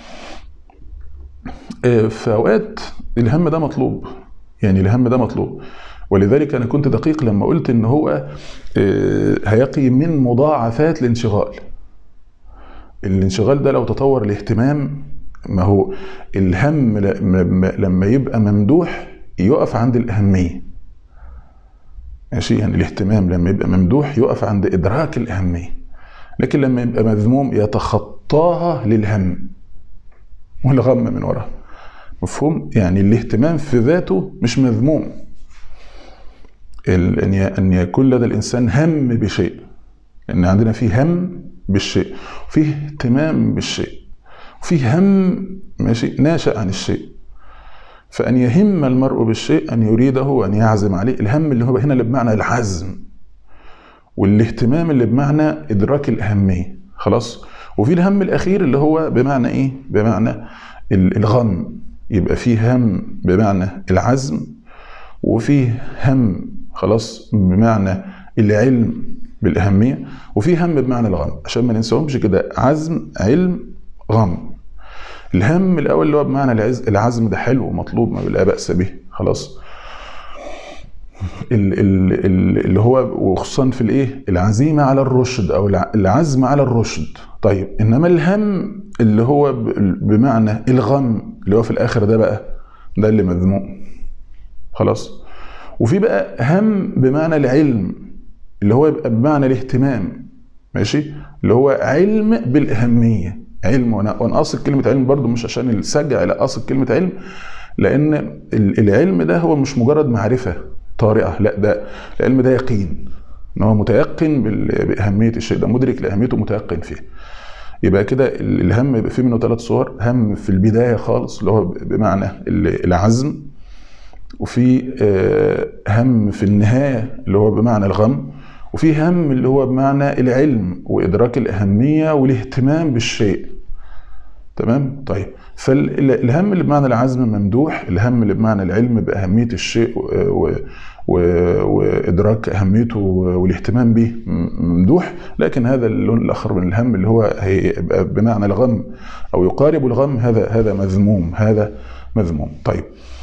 في اوقات الهم ده مطلوب يعني الهم ده مطلوب ولذلك انا كنت دقيق لما قلت ان هو هيقي من مضاعفات الانشغال الانشغال ده لو تطور الاهتمام ما هو الهم لما يبقى ممدوح يقف عند الاهميه ماشي يعني الاهتمام لما يبقى ممدوح يقف عند ادراك الاهميه لكن لما يبقى مذموم يتخطاها للهم والغم من وراها مفهوم يعني الاهتمام في ذاته مش مذموم ان يكون لدى الانسان هم بشيء ان عندنا فيه هم بالشيء وفيه اهتمام بالشيء وفيه هم ماشي ناشئ عن الشيء فان يهم المرء بالشيء ان يريده وان يعزم عليه الهم اللي هو هنا اللي بمعنى العزم والاهتمام اللي بمعنى ادراك الاهميه خلاص وفي الهم الاخير اللي هو بمعنى ايه بمعنى الغم يبقى فيه هم بمعنى العزم وفيه هم خلاص بمعنى العلم بالاهميه وفي هم بمعنى الغم عشان ما ننساهمش كده عزم علم غم الهم الاول اللي هو بمعنى العزم ده حلو ومطلوب ما لا باس به خلاص اللي هو وخصوصا في الايه العزيمه على الرشد او العزم على الرشد طيب انما الهم اللي هو بمعنى الغم اللي هو في الاخر ده بقى ده اللي مذموم خلاص وفي بقى هم بمعنى العلم اللي هو يبقى بمعنى الاهتمام ماشي اللي هو علم بالاهميه علم وانا وانا قاصد كلمه علم برضو مش عشان السجع لا قاصد كلمه علم لان ال- العلم ده هو مش مجرد معرفه طارئه لا ده العلم ده يقين ان هو متيقن بال- باهميه الشيء ده مدرك لاهميته متيقن فيه يبقى كده ال- الهم يبقى فيه منه ثلاث صور هم في البدايه خالص اللي هو بمعنى ال- العزم وفي آه، هم في النهايه اللي هو بمعنى الغم وفي هم اللي هو بمعنى العلم وادراك الاهميه والاهتمام بالشيء تمام طيب فالهم اللي بمعنى العزم ممدوح الهم اللي بمعنى العلم باهميه الشيء و... و... و... وادراك اهميته والاهتمام به م- ممدوح لكن هذا اللون الاخر من الهم اللي هو هيبقى بمعنى الغم او يقارب الغم هذا هذا مذموم هذا مذموم طيب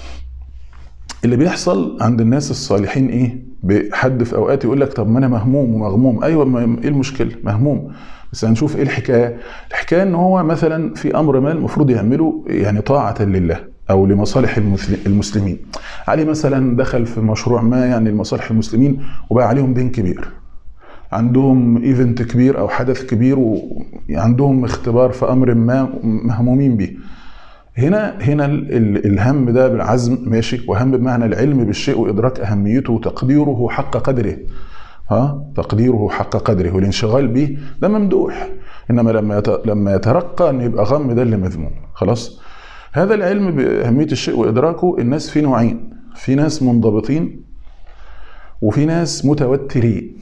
اللي بيحصل عند الناس الصالحين ايه بحد في اوقات يقول لك طب ما انا مهموم ومغموم ايوه ما ايه المشكله مهموم بس هنشوف ايه الحكايه الحكايه ان هو مثلا في امر ما المفروض يعمله يعني طاعه لله او لمصالح المسل- المسلمين علي مثلا دخل في مشروع ما يعني لمصالح المسلمين وبقى عليهم دين كبير عندهم ايفنت كبير او حدث كبير وعندهم اختبار في امر ما مهمومين بيه هنا هنا ال- ال- الهم ده بالعزم ماشي وهم بمعنى العلم بالشيء وادراك اهميته وتقديره حق قدره ها تقديره حق قدره والانشغال به ده ممدوح انما لما يت- لما يترقى ان يبقى غم ده اللي مذموم خلاص هذا العلم باهميه الشيء وادراكه الناس في نوعين في ناس منضبطين وفي ناس متوترين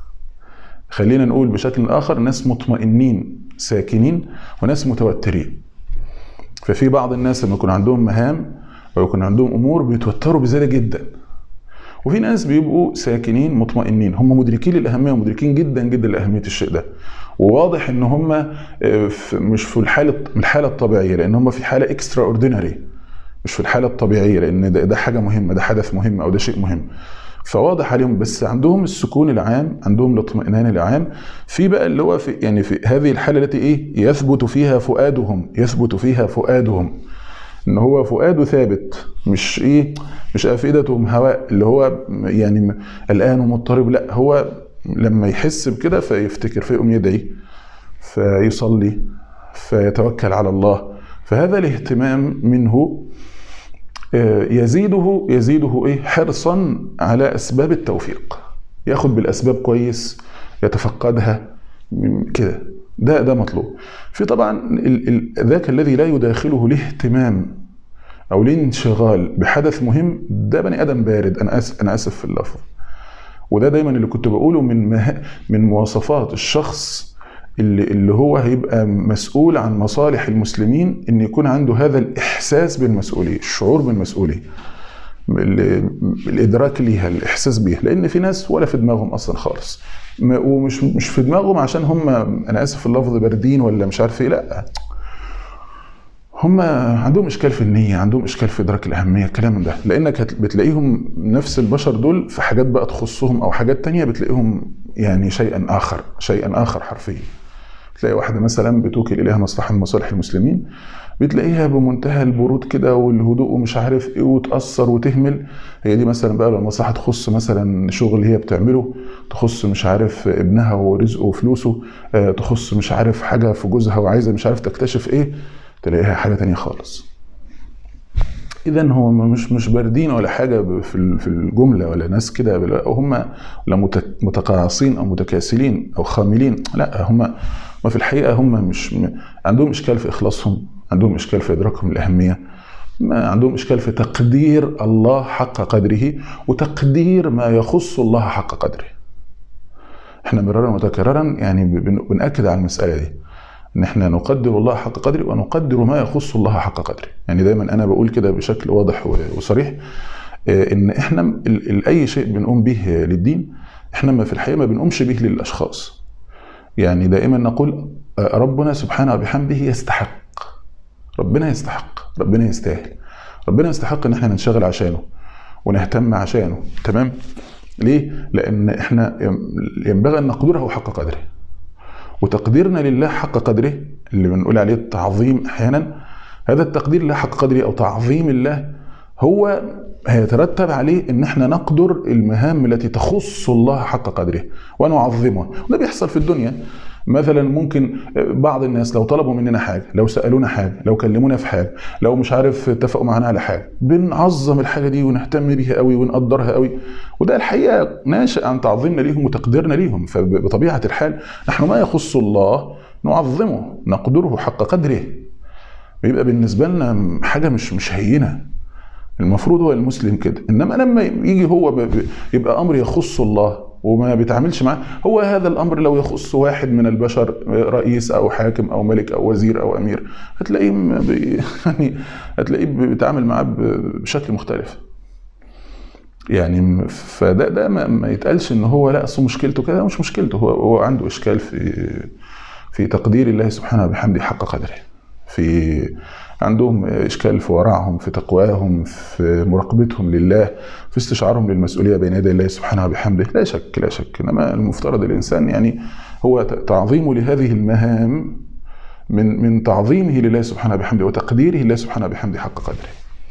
خلينا نقول بشكل اخر ناس مطمئنين ساكنين وناس متوترين ففي بعض الناس لما يكون عندهم مهام ويكون عندهم امور بيتوتروا بزياده جدا وفي ناس بيبقوا ساكنين مطمئنين هم مدركين للاهميه ومدركين جدا جدا لاهميه الشيء ده وواضح ان هم آه، في- مش في الحاله الحاله الطبيعيه لان هم في حاله اكسترا اوردينري مش في الحاله الطبيعيه لان ده, ده حاجه مهمه ده حدث مهم او ده شيء مهم فواضح عليهم بس عندهم السكون العام عندهم الاطمئنان العام في بقى اللي هو في يعني في هذه الحاله التي ايه يثبت فيها فؤادهم يثبت فيها فؤادهم ان هو فؤاده ثابت مش ايه مش افئدتهم هواء اللي هو يعني الان ومضطرب لا هو لما يحس بكده فيفتكر فيقوم يدعي فيصلي فيتوكل على الله فهذا الاهتمام منه آه، يزيده يزيده ايه حرصا على اسباب التوفيق ياخد بالاسباب كويس يتفقدها م- كده ده ده مطلوب في طبعا ال- ال- ذاك الذي لا يداخله الاهتمام او الانشغال بحدث مهم ده بني ادم بارد انا اسف انا اسف في اللفظ وده دايما اللي كنت بقوله من مه... من مواصفات الشخص اللي اللي هو هيبقى مسؤول عن مصالح المسلمين ان يكون عنده هذا الاحساس بالمسؤوليه الشعور بالمسؤوليه ال- الادراك ليها الاحساس بيها لان في ناس ولا في دماغهم اصلا خالص م- ومش مش في دماغهم عشان هم انا اسف في اللفظ باردين ولا مش عارف ايه لا هم عندهم اشكال في النيه عندهم اشكال في ادراك الاهميه الكلام من ده لانك هت- بتلاقيهم نفس البشر دول في حاجات بقى تخصهم او حاجات تانية بتلاقيهم يعني شيئا اخر شيئا اخر حرفيا تلاقي واحده مثلا بتوكل اليها مصلحه من مصالح المسلمين بتلاقيها بمنتهى البرود كده والهدوء ومش عارف ايه وتاثر وتهمل هي دي مثلا بقى لو المصلحه تخص مثلا شغل هي بتعمله تخص مش عارف ابنها ورزقه وفلوسه آه، تخص مش عارف حاجه في جوزها وعايزه مش عارف تكتشف ايه تلاقيها حاجه تانية خالص اذا هم مش مش باردين ولا حاجه ب- في ال- في الجمله ولا ناس كده بلا- هم لا مت- متقاعصين او متكاسلين او خاملين لا هم ما في الحقيقه هم مش م- عندهم اشكال في اخلاصهم عندهم اشكال في ادراكهم الاهميه ما عندهم اشكال في تقدير الله حق قدره وتقدير ما يخص الله حق قدره احنا مرارا وتكرارا يعني بن- بنأكد على المسألة دي ان احنا نقدر الله حق قدره ونقدر ما يخص الله حق قدره يعني دايما انا بقول كده بشكل واضح و- وصريح آه، ان احنا ال- ال- اي شيء بنقوم به للدين احنا ما في الحقيقه ما بنقومش به للاشخاص يعني دائما نقول آه، ربنا سبحانه وبحمده يستحق ربنا يستحق ربنا يستاهل ربنا يستحق ان احنا ننشغل عشانه ونهتم عشانه تمام ليه لان احنا ينبغي ان نقدره حق قدره وتقديرنا لله حق قدره اللي بنقول عليه التعظيم احيانا هذا التقدير له حق قدره او تعظيم الله هو هيترتب عليه ان احنا نقدر المهام التي تخص الله حق قدره ونعظمه وده بيحصل في الدنيا مثلا ممكن بعض الناس لو طلبوا مننا حاجه لو سالونا حاجه لو كلمونا في حاجه لو مش عارف اتفقوا معانا على حاجه بنعظم الحاجه دي ونهتم بيها قوي ونقدرها قوي وده الحقيقه ناشئ عن تعظيمنا ليهم وتقديرنا ليهم فبطبيعه الحال نحن ما يخص الله نعظمه نقدره حق قدره بيبقى بالنسبه لنا حاجه مش مش هينه المفروض هو المسلم كده انما لما يجي هو يبقى امر يخص الله وما بيتعاملش معاه هو هذا الامر لو يخص واحد من البشر رئيس او حاكم او ملك او وزير او امير هتلاقيه بي يعني هتلاقيه بيتعامل معاه بشكل مختلف يعني فده ده ما, ما يتقالش ان هو لا اصل مشكلته كده مش مشكلته هو هو عنده اشكال في في تقدير الله سبحانه وبحمده حق قدره في عندهم اشكال في ورعهم في تقواهم في مراقبتهم لله في استشعارهم للمسؤوليه بين يدي الله سبحانه وبحمده لا شك لا شك انما المفترض الانسان يعني هو تعظيمه لهذه المهام من من تعظيمه لله سبحانه وبحمده وتقديره لله سبحانه وبحمده حق قدره.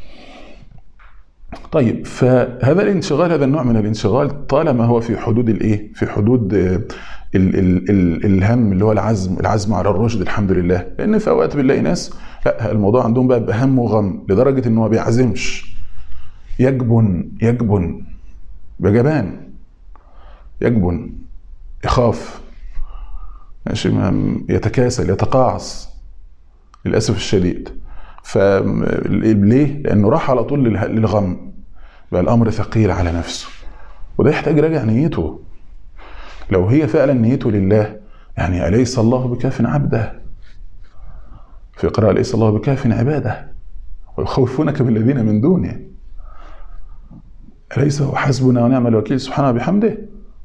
طيب فهذا الانشغال هذا النوع من الانشغال طالما هو في حدود الايه؟ في حدود ال ال ال الهم اللي هو العزم العزم على الرشد الحمد لله لان في اوقات بنلاقي ناس لا الموضوع عندهم بقى بهم وغم لدرجه ان هو ما بيعزمش يجبن يجبن بجبان يجبن يخاف ماشي يتكاسل يتقاعس للاسف الشديد فليه؟ لانه راح على طول للغم بقى الامر ثقيل على نفسه وده يحتاج يراجع نيته لو هي فعلا نيته لله يعني اليس الله بكاف عبده في قراءة ليس الله بكاف عباده ويخوفونك بالذين من دونه أليس هو حسبنا ونعم الوكيل سبحانه بحمده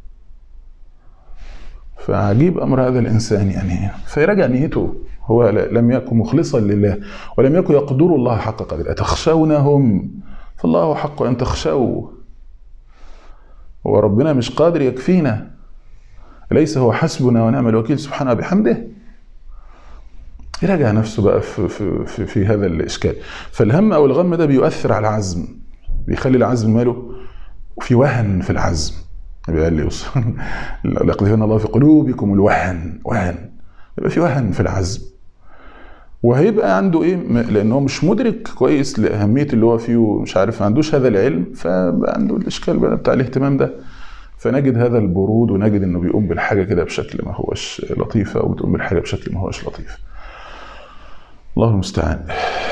فعجيب أمر هذا الإنسان يعني فيراجع نيته هو لم يكن مخلصا لله ولم يكن يقدر الله حق قدره أتخشونهم فالله حق أن تخشوه وربنا مش قادر يكفينا أليس هو حسبنا ونعم الوكيل سبحانه بحمده يراجع نفسه بقى في, في, في, في هذا الإشكال فالهم أو الغم ده بيؤثر على العزم بيخلي العزم ماله وفي وهن في العزم قال لي ليقذفن الله في قلوبكم الوهن وهن يبقى في وهن في العزم وهيبقى عنده ايه لان هو مش مدرك كويس لاهميه اللي هو فيه ومش عارف ما عندوش هذا العلم فبقى عنده الاشكال بقى بتاع الاهتمام ده فنجد هذا البرود ونجد انه بيقوم بالحاجه كده بشكل ما هوش لطيف او بتقوم بالحاجه بشكل ما هوش لطيف الله المستعان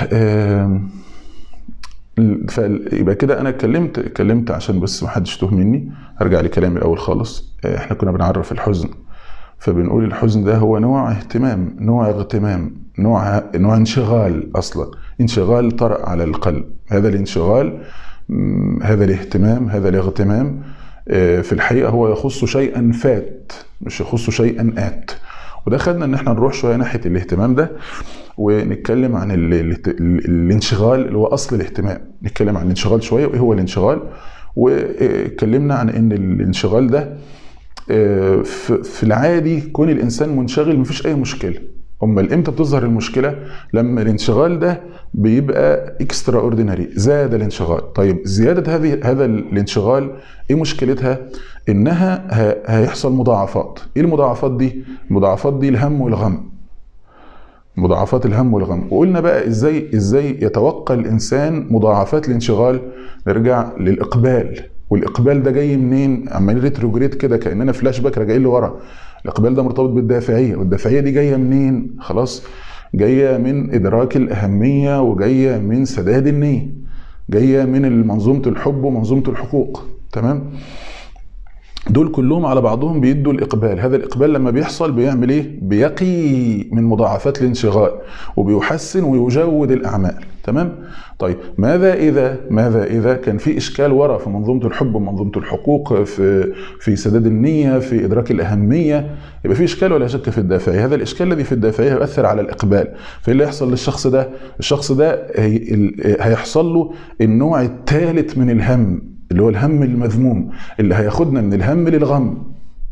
فيبقى كده انا اتكلمت اتكلمت عشان بس ما حدش يتوه مني هرجع لكلامي الاول خالص احنا كنا بنعرف الحزن فبنقول الحزن ده هو نوع اهتمام نوع اغتمام نوع نوع انشغال اصلا انشغال طرأ على القلب هذا الانشغال هذا الاهتمام هذا الاغتمام في الحقيقه هو يخص شيئا فات مش يخص شيئا ات وده خدنا ان احنا نروح شويه ناحيه الاهتمام ده ونتكلم عن ال ال الانشغال اللي هو اصل الاهتمام نتكلم عن الانشغال شويه وايه هو الانشغال واتكلمنا عن ان الانشغال ده في العادي كون الانسان منشغل مفيش اي مشكله امال امتى بتظهر المشكله لما الانشغال ده بيبقى اكسترا اوردينري زاد الانشغال طيب زياده هذه هذا الانشغال ايه مشكلتها انها هيحصل مضاعفات ايه المضاعفات دي المضاعفات دي الهم والغم مضاعفات الهم والغم وقلنا بقى ازاي ازاي يتوقع الانسان مضاعفات الانشغال نرجع للاقبال والاقبال ده جاي منين عمالين ريتروجريد كده كاننا فلاش باك راجعين لورا الاقبال ده مرتبط بالدافعيه والدافعيه دي جايه منين خلاص جايه من ادراك الاهميه وجايه من سداد النيه جايه من منظومه الحب ومنظومه الحقوق تمام دول كلهم على بعضهم بيدوا الاقبال هذا الاقبال لما بيحصل بيعمل ايه بيقي من مضاعفات الانشغال وبيحسن ويجود الاعمال تمام طيب ماذا اذا ماذا اذا كان في اشكال ورا في منظومه الحب ومنظومه الحقوق في في سداد النيه في ادراك الاهميه يبقى في اشكال ولا شك في الدافعيه هذا الاشكال الذي في الدافعيه يؤثر على الاقبال فايه اللي يحصل للشخص ده الشخص ده هيحصل له النوع الثالث من الهم اللي هو الهم المذموم اللي هياخدنا من الهم للغم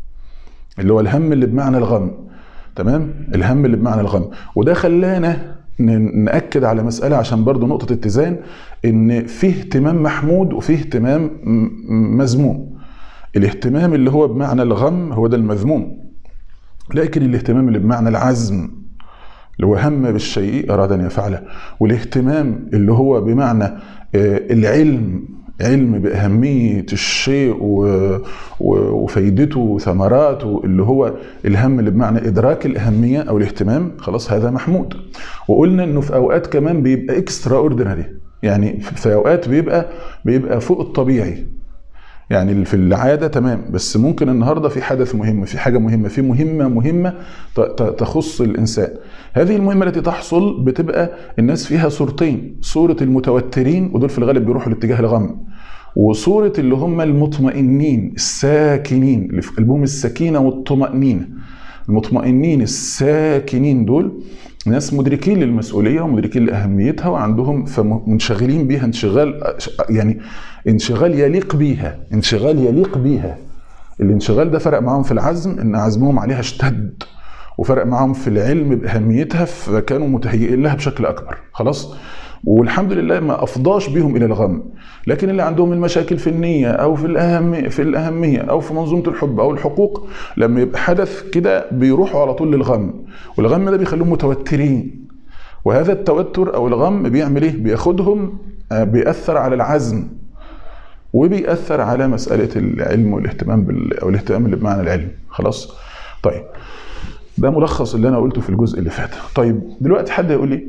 اللي هو الهم اللي بمعنى الغم تمام الهم اللي بمعنى الغم وده خلانا ن- نأكد على مسألة عشان برضو نقطة اتزان إن فيه اهتمام محمود وفيه اهتمام م- م- مذموم الاهتمام اللي هو بمعنى الغم هو ده المذموم لكن الاهتمام اللي بمعنى العزم اللي هو هم بالشيء أراد أن يفعله والاهتمام اللي هو بمعنى آه، العلم علم بأهمية الشيء و- و- وفايدته وثمراته اللي هو الهم اللي بمعنى إدراك الأهمية أو الاهتمام خلاص هذا محمود وقلنا إنه في أوقات كمان بيبقى اكسترا اوردينري يعني في في أوقات بيبقى بيبقى فوق الطبيعي يعني في العادة تمام بس ممكن النهاردة في حدث مهم في حاجة مهمة في مهمة مهمة ت- ت- تخص الإنسان هذه المهمة التي تحصل بتبقى الناس فيها صورتين صورة المتوترين ودول في الغالب بيروحوا لاتجاه الغم وصورة اللي هم المطمئنين الساكنين اللي في قلبهم السكينة والطمأنينة المطمئنين الساكنين دول ناس مدركين للمسؤوليه ومدركين لاهميتها وعندهم فمنشغلين بيها انشغال يعني انشغال يليق بيها انشغال يليق بيها الانشغال ده فرق معاهم في العزم ان عزمهم عليها اشتد وفرق معاهم في العلم باهميتها فكانوا متهيئين لها بشكل اكبر خلاص والحمد لله ما افضاش بيهم الى الغم لكن اللي عندهم المشاكل في النيه او في الاهم في الاهميه او في منظومه الحب او الحقوق لما يبقى حدث كده بيروحوا على طول للغم والغم ده بيخليهم متوترين وهذا التوتر او الغم بيعمل ايه بياخدهم آه، بيأثر على العزم وبيأثر على مسألة العلم والاهتمام بال... أو الاهتمام اللي بمعنى العلم خلاص طيب ده ملخص اللي أنا قلته في الجزء اللي فات طيب دلوقتي حد يقول لي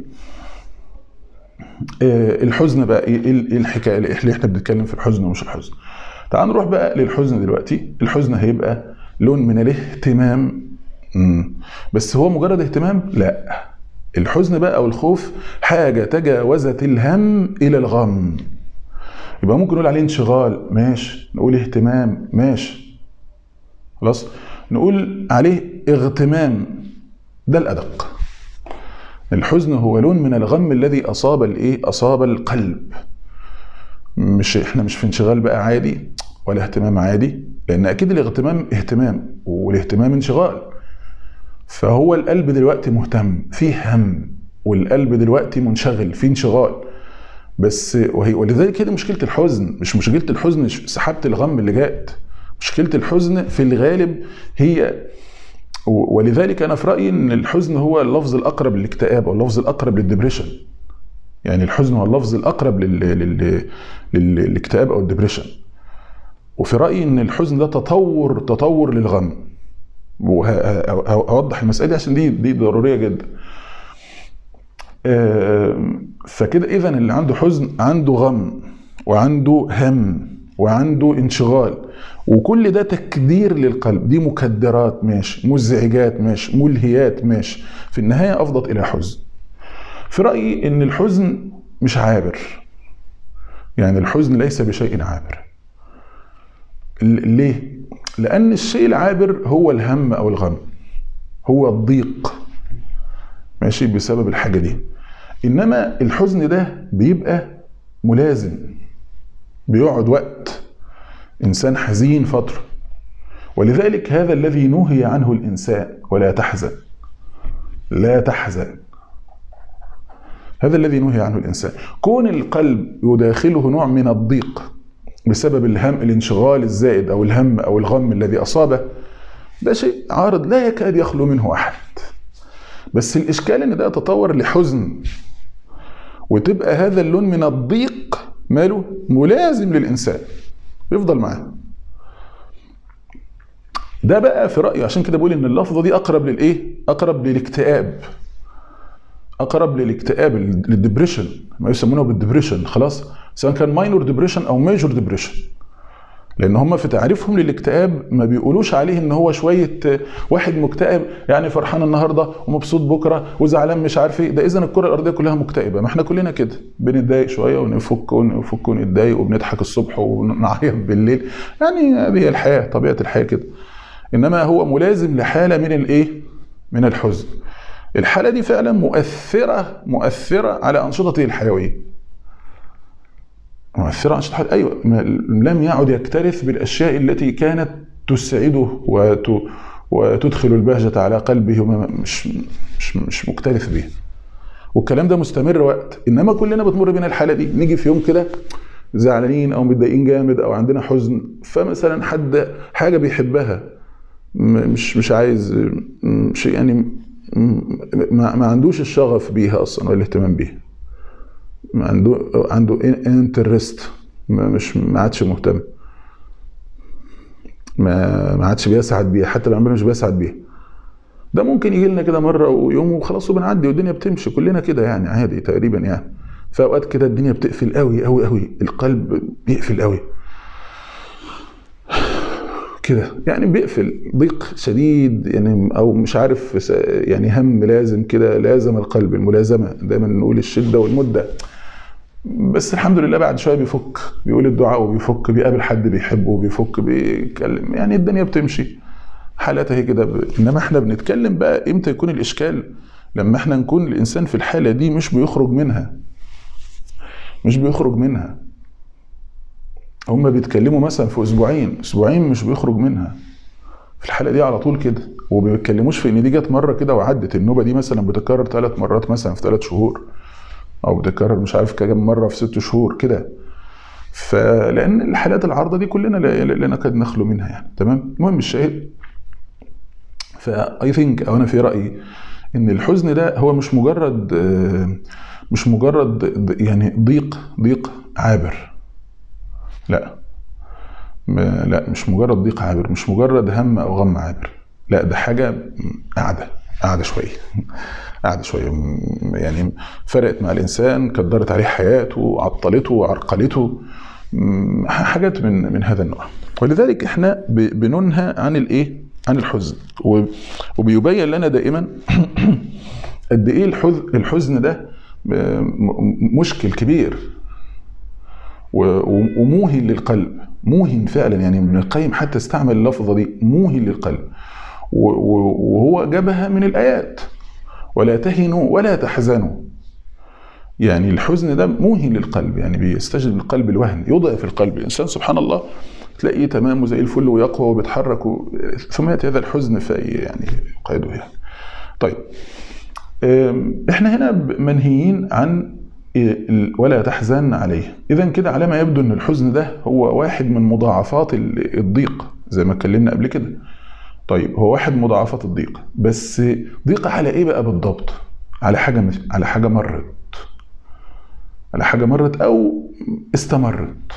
آه، الحزن بقى ايه إيه- ايه الحكايه ليه احنا بنتكلم في الحزن ومش الحزن تعال نروح بقى للحزن دلوقتي الحزن هيبقى لون من الاهتمام مم. بس هو مجرد اهتمام لا الحزن بقى او الخوف حاجه تجاوزت الهم الى الغم يبقى ممكن نقول عليه انشغال ماشي نقول اهتمام ماشي خلاص نقول عليه اغتمام ده الادق الحزن هو لون من الغم الذي اصاب الايه اصاب القلب مش احنا مش في انشغال بقى عادي ولا اهتمام عادي لان اكيد الاغتمام اهتمام والاهتمام انشغال فهو القلب دلوقتي مهتم فيه هم والقلب دلوقتي منشغل فيه انشغال بس وهي ولذلك كده مشكله الحزن مش مشكله الحزن سحابه الغم اللي جات مشكله الحزن في الغالب هي ولذلك انا في رايي ان الحزن هو اللفظ الاقرب للاكتئاب او اللفظ الاقرب للدبريشن يعني الحزن هو اللفظ الاقرب لل... لل... لل... للاكتئاب او الدبريشن وفي رايي ان الحزن ده تطور تطور للغم وهوضح المساله دي عشان دي دي ضروريه جدا فكده اذا اللي عنده حزن عنده غم وعنده هم وعنده انشغال وكل ده تكدير للقلب دي مكدرات ماشي مزعجات ماشي ملهيات ماشي في النهايه افضت الى حزن في رايي ان الحزن مش عابر يعني الحزن ليس بشيء عابر ليه لان الشيء العابر هو الهم او الغم هو الضيق ماشي بسبب الحاجه دي انما الحزن ده بيبقى ملازم بيقعد وقت انسان حزين فتره ولذلك هذا الذي نهي عنه الانسان ولا تحزن لا تحزن هذا الذي نهي عنه الانسان كون القلب يداخله نوع من الضيق بسبب الهم الانشغال الزائد او الهم او الغم الذي اصابه ده شيء عارض لا يكاد يخلو منه احد بس الاشكال ان ده يتطور لحزن وتبقى هذا اللون من الضيق ماله ملازم للانسان يفضل معاه ده بقى في رايي عشان كده بقول ان اللفظه دي اقرب للايه اقرب للاكتئاب اقرب للاكتئاب للدبريشن ما يسمونه بالدبريشن خلاص سواء كان ماينور ديبريشن او ميجور ديبريشن لان هم في تعريفهم للاكتئاب ما بيقولوش عليه ان هو شويه واحد مكتئب يعني فرحان النهارده ومبسوط بكره وزعلان مش عارف ايه ده اذا الكره الارضيه كلها مكتئبه ما احنا كلنا كده بنتضايق شويه ونفك ونفك ونتضايق وبنضحك الصبح ونعيط بالليل يعني هذه الحياه طبيعه الحياه كده انما هو ملازم لحاله من الايه من الحزن الحاله دي فعلا مؤثره مؤثره على انشطته الحيويه مؤثرة عن شطحات أيوة لم يعد يكترث بالأشياء التي كانت تسعده وت... وتدخل البهجة على قلبه وما مش مش مش مكترث بها والكلام ده مستمر وقت انما كلنا بتمر بينا الحاله دي نيجي في يوم كده زعلانين او متضايقين جامد او عندنا حزن فمثلا حد حاجه بيحبها م- مش مش عايز مش يعني م- ما, ما عندوش الشغف بيها اصلا ولا الاهتمام بيها ما عنده عنده انترست مش ما عادش مهتم ما ما عادش بيسعد بيها حتى لو مش بيسعد بيها ده ممكن يجي لنا كده مره ويوم وخلاص وبنعدي والدنيا بتمشي كلنا كده يعني عادي تقريبا يعني في اوقات كده الدنيا بتقفل قوي قوي قوي القلب بيقفل قوي كده يعني بيقفل ضيق شديد يعني او مش عارف س- يعني هم لازم كده لازم القلب الملازمه دايما نقول الشده والمده بس الحمد لله بعد شويه بيفك بيقول الدعاء وبيفك بيقابل حد بيحبه وبيفك بيتكلم يعني الدنيا بتمشي حالات هي كده ب... انما احنا بنتكلم بقى امتى يكون الاشكال لما احنا نكون الانسان في الحاله دي مش بيخرج منها مش بيخرج منها هما بيتكلموا مثلا في اسبوعين اسبوعين مش بيخرج منها في الحاله دي على طول كده وما بيتكلموش في ان دي جت مره كده وعدت النوبه دي مثلا بتتكرر ثلاث مرات مثلا في ثلاث شهور او بتتكرر مش عارف كام مره في ست شهور كده فلان الحالات العارضه دي كلنا لا لا نكاد نخلو منها يعني تمام المهم الشاهد فاي ثينك او انا في رايي ان الحزن ده هو مش مجرد آه، مش مجرد ض- يعني ضيق ضيق عابر لا ما- لا مش مجرد ضيق عابر مش مجرد هم او غم عابر لا ده حاجه قاعده قاعده شويه قاعده شويه م- يعني فرقت مع الانسان كدرت عليه حياته عطلته عرقلته م- حاجات من من هذا النوع ولذلك احنا ب- بننهى عن الايه عن الحزن و- وبيبين لنا دائما قد ايه الحزن الحزن ده م- م- مشكل كبير و- وموهن للقلب موهن فعلا يعني ابن القيم حتى استعمل اللفظه دي موهن للقلب و- و- وهو جابها من الايات ولا تهنوا ولا تحزنوا يعني الحزن ده موهن للقلب يعني بيستجلب القلب الوهن يضعف القلب الانسان سبحان الله تلاقيه تمام وزي الفل ويقوى وبيتحرك و- ثم ياتي هذا الحزن في يعني يقعده يعني طيب أم، احنا هنا ب- منهيين عن ال- ولا تحزن عليه اذا كده على ما يبدو ان الحزن ده هو واحد من مضاعفات ال- الضيق زي ما اتكلمنا قبل كده طيب هو واحد من مضاعفات الضيق بس ضيق على ايه بقى بالضبط على حاجه مش على حاجه مرت على حاجه مرت او استمرت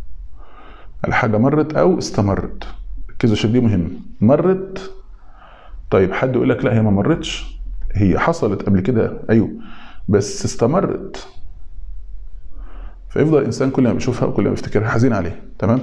على حاجه مرت او استمرت ركزوا عشان دي مهمه مرت طيب حد يقول لك لا هي ما مرتش هي حصلت قبل كده ايوه بس استمرت فيفضل الانسان كل ما بيشوفها وكل ما بيفتكرها حزين عليها تمام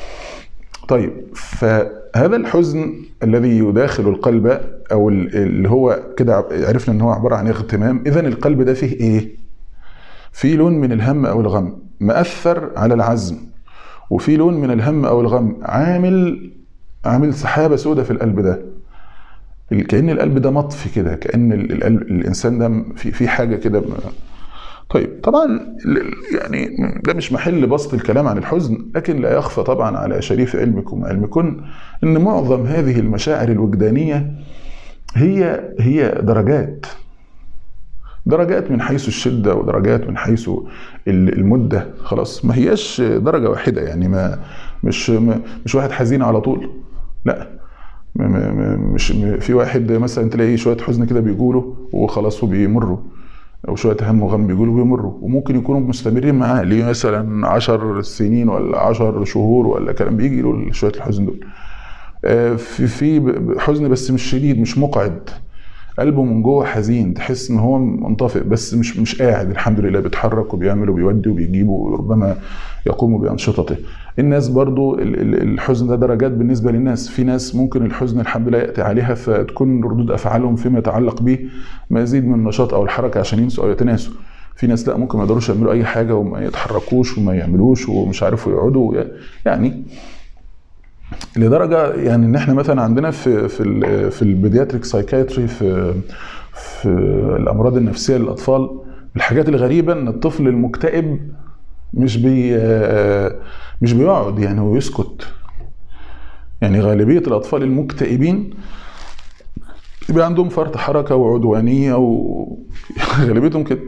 طيب فهذا الحزن الذي يداخل القلب او ال- اللي هو كده عرفنا ان هو عباره عن اغتمام اذا القلب ده فيه ايه في لون من الهم او الغم مأثر على العزم وفي لون من الهم او الغم عامل عامل سحابه سوداء في القلب ده ال- كأن القلب ده مطفي كده كأن ال- القلب الإنسان ده في في حاجة كده م- طيب طبعا ال- ال- يعني ده مش محل بسط الكلام عن الحزن لكن لا يخفى طبعا على شريف علمكم وعلمكن ان معظم هذه المشاعر الوجدانيه هي هي درجات درجات من حيث الشده ودرجات من حيث ال- المده خلاص ما هياش درجه واحده يعني ما مش ما- مش واحد حزين على طول لا م- م- م- مش م- في واحد مثلا تلاقيه شويه حزن كده بيجوله وخلاص وبيمروا او شويه هم وغم بيجوله وبيمروا وممكن يكونوا مستمرين معاه ليه مثلا عشر سنين ولا عشر شهور ولا كلام بيجي له شويه الحزن دول آه، في في ب- حزن بس مش شديد مش مقعد قلبه من جوه حزين تحس ان هو منطفئ بس مش مش قاعد الحمد لله بيتحرك وبيعمل وبيودي وبيجيب وربما يقوم بانشطته الناس برضو ال- ال- الحزن ده درجات بالنسبه للناس في ناس ممكن الحزن الحمد لله ياتي عليها فتكون ردود افعالهم فيما يتعلق به مزيد من النشاط او الحركه عشان ينسوا او يتناسوا في ناس لا ممكن ما يقدروش يعملوا اي حاجه وما يتحركوش وما يعملوش ومش عارفوا يقعدوا يعني لدرجه يعني ان احنا مثلا عندنا في في ال في البيدياتريك سايكايتري في في الامراض النفسيه للاطفال الحاجات الغريبه ان الطفل المكتئب مش بي مش بيقعد يعني ويسكت يعني غالبيه الاطفال المكتئبين يبقى عندهم فرط حركه وعدوانيه وغالبيتهم كده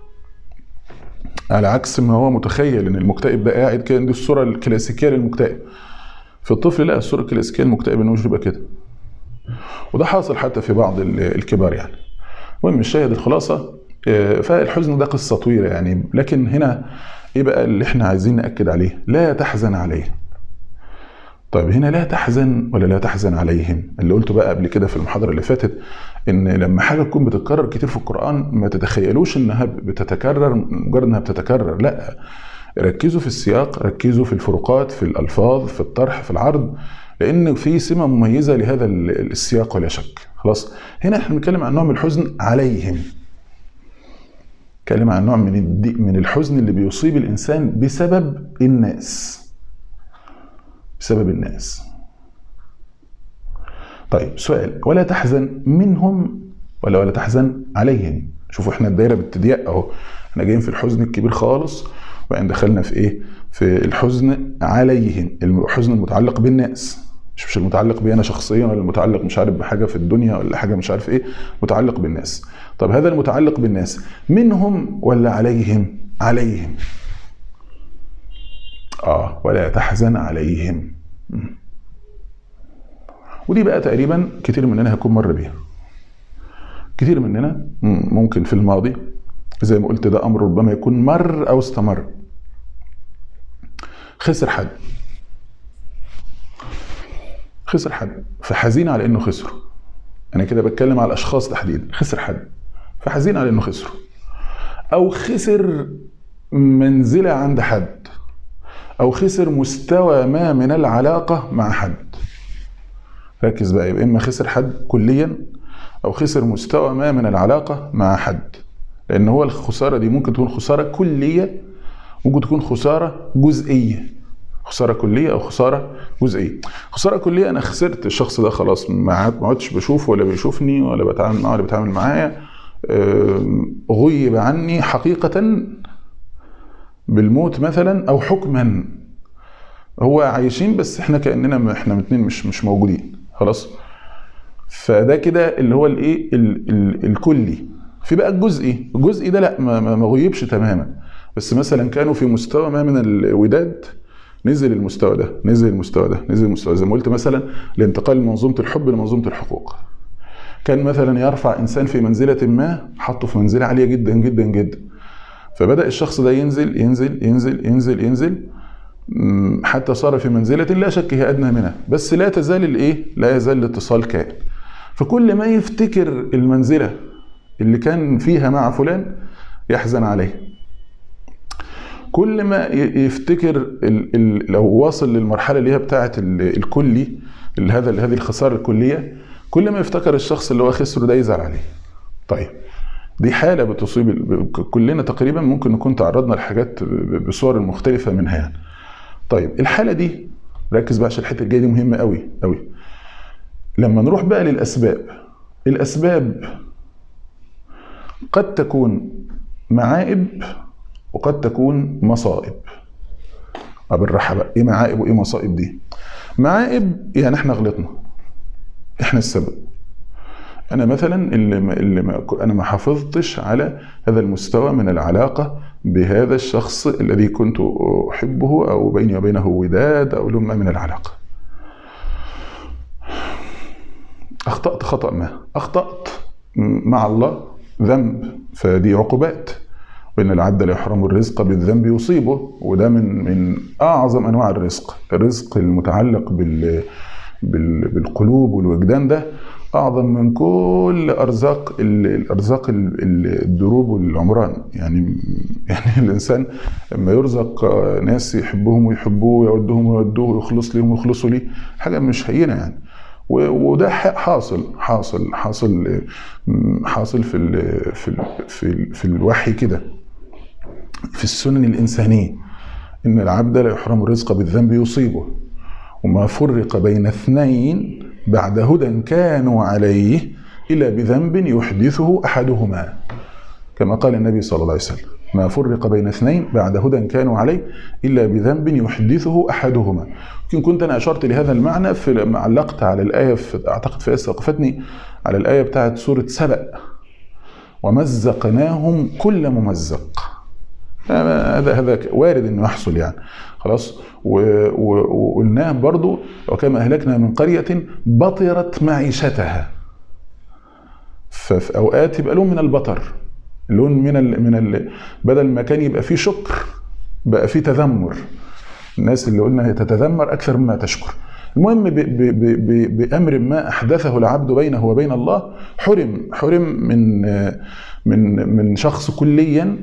على عكس ما هو متخيل ان المكتئب ده قاعد كده دي الصوره الكلاسيكيه للمكتئب في الطفل لا الصوره الكلاسيكيه للمكتئب انه مش بيبقى كده وده حاصل حتى في بعض ال- الكبار يعني المهم الشاهد الخلاصه آه، فالحزن ده قصه طويله يعني لكن هنا ايه بقى اللي احنا عايزين ناكد عليه لا تحزن عليه طيب هنا لا تحزن ولا لا تحزن عليهم اللي قلته بقى قبل كده في المحاضره اللي فاتت ان لما حاجه تكون بتتكرر كتير في القران ما تتخيلوش انها بتتكرر مجرد انها بتتكرر لا ركزوا في السياق ركزوا في الفروقات في الالفاظ في الطرح في العرض لان في سمه مميزه لهذا ال- السياق ولا شك خلاص هنا احنا بنتكلم عن نوع من الحزن عليهم نتكلم عن نوع من الدي من الحزن اللي بيصيب الانسان بسبب الناس بسبب الناس طيب سؤال ولا تحزن منهم ولا ولا تحزن عليهم شوفوا احنا الدايره بالتضييق اهو احنا جايين في الحزن الكبير خالص وبعدين دخلنا في ايه في الحزن عليهم الحزن المتعلق بالناس مش مش المتعلق بي انا شخصيا ولا المتعلق مش عارف بحاجه في الدنيا ولا حاجه مش عارف ايه متعلق بالناس طب هذا المتعلق بالناس منهم ولا عليهم عليهم اه ولا تحزن عليهم مم. ودي بقى تقريبا كتير مننا هيكون مر بيها كتير مننا مم، ممكن في الماضي زي ما قلت ده امر ربما يكون مر او استمر خسر حد خسر حد فحزين على انه خسره انا كده بتكلم على الاشخاص تحديدا خسر حد فحزين على انه خسره او خسر منزله عند حد او خسر مستوى ما من العلاقه مع حد ركز بقى يبقى اما خسر حد كليا او خسر مستوى ما من العلاقه مع حد لان هو الخساره دي ممكن تكون خساره كليه ممكن تكون خساره جزئيه خساره كليه او خساره جزئيه خساره كليه انا خسرت الشخص ده خلاص ما عاد- ما عدتش بشوفه ولا بيشوفني ولا بتعامل معاه ولا بيتعامل معايا آم، غيب عني حقيقه بالموت مثلا او حكما هو عايشين بس احنا كاننا احنا الاثنين مش مش موجودين خلاص فده كده اللي هو الايه ال- ال- الكلي في بقى الجزئي الجزئي ده لا ما, ما ما غيبش تماما بس مثلا كانوا في مستوى ما من الوداد نزل المستوى ده نزل المستوى ده نزل المستوى ده. زي ما قلت مثلا الانتقال من منظومه الحب لمنظومه الحقوق كان مثلا يرفع انسان في منزله ما حطه في منزله عاليه جدا جدا جدا فبدا الشخص ده ينزل ينزل ينزل ينزل ينزل مم، حتى صار في منزلة لا شك هي أدنى منها بس لا تزال الإيه؟ لا يزال الاتصال كائن فكل ما يفتكر المنزلة اللي كان فيها مع فلان يحزن عليه كل ما ي- يفتكر ال ال لو واصل للمرحلة اللي هي بتاعة ال- الكلي اللي هذا هذه الخسارة الكلية كل ما يفتكر الشخص اللي هو خسره ده يزعل عليه طيب دي حالة بتصيب ال- كلنا تقريبا ممكن نكون تعرضنا لحاجات ب- بصور مختلفة منها يعني طيب الحاله دي ركز بقى عشان الحته الجايه دي مهمه قوي قوي لما نروح بقى للاسباب الاسباب قد تكون معائب وقد تكون مصائب طب بالراحه بقى ايه معائب وايه مصائب دي معائب يعني احنا غلطنا احنا السبب انا مثلا اللي ما اللي ما انا ما حافظتش على هذا المستوى من العلاقه بهذا الشخص الذي كنت احبه او بيني وبينه وداد او لما من العلاقه اخطات خطا ما اخطات مع الله ذنب فدي عقوبات وان العبد لا يحرم الرزق بالذنب يصيبه وده من من اعظم انواع الرزق الرزق المتعلق بال بال- بالقلوب والوجدان ده اعظم من كل ارزاق ال- الارزاق ال- ال- الدروب والعمران يعني يعني الانسان لما يرزق ناس يحبهم ويحبوه ويودهم ويودوه ويخلص ليهم ويخلصوا ليه حاجه مش هينه يعني و- وده ح- حاصل حاصل حاصل حاصل في ال في ال في, ال في الوحي كده في السنن الانسانيه ان العبد لا يحرم الرزق بالذنب يصيبه وما فرق بين اثنين بعد هدى كانوا عليه إلا بذنب يحدثه أحدهما كما قال النبي صلى الله عليه وسلم ما فرق بين اثنين بعد هدى كانوا عليه الا بذنب يحدثه احدهما يمكن كنت انا اشرت لهذا المعنى في لما علقت على الايه في اعتقد في استوقفتني على الايه بتاعت سوره سبأ ومزقناهم كل ممزق هذا هذا وارد انه يحصل يعني خلاص و- و- وقلناه برضو وكما اهلكنا من قريه بطرت معيشتها ففي اوقات يبقى لون من البطر لون من ال من ال بدل ما كان يبقى فيه شكر بقى فيه تذمر الناس اللي قلنا هي تتذمر اكثر مما تشكر المهم ب ب ب ب بامر ما احدثه العبد بينه وبين الله حرم حرم من من من شخص كليا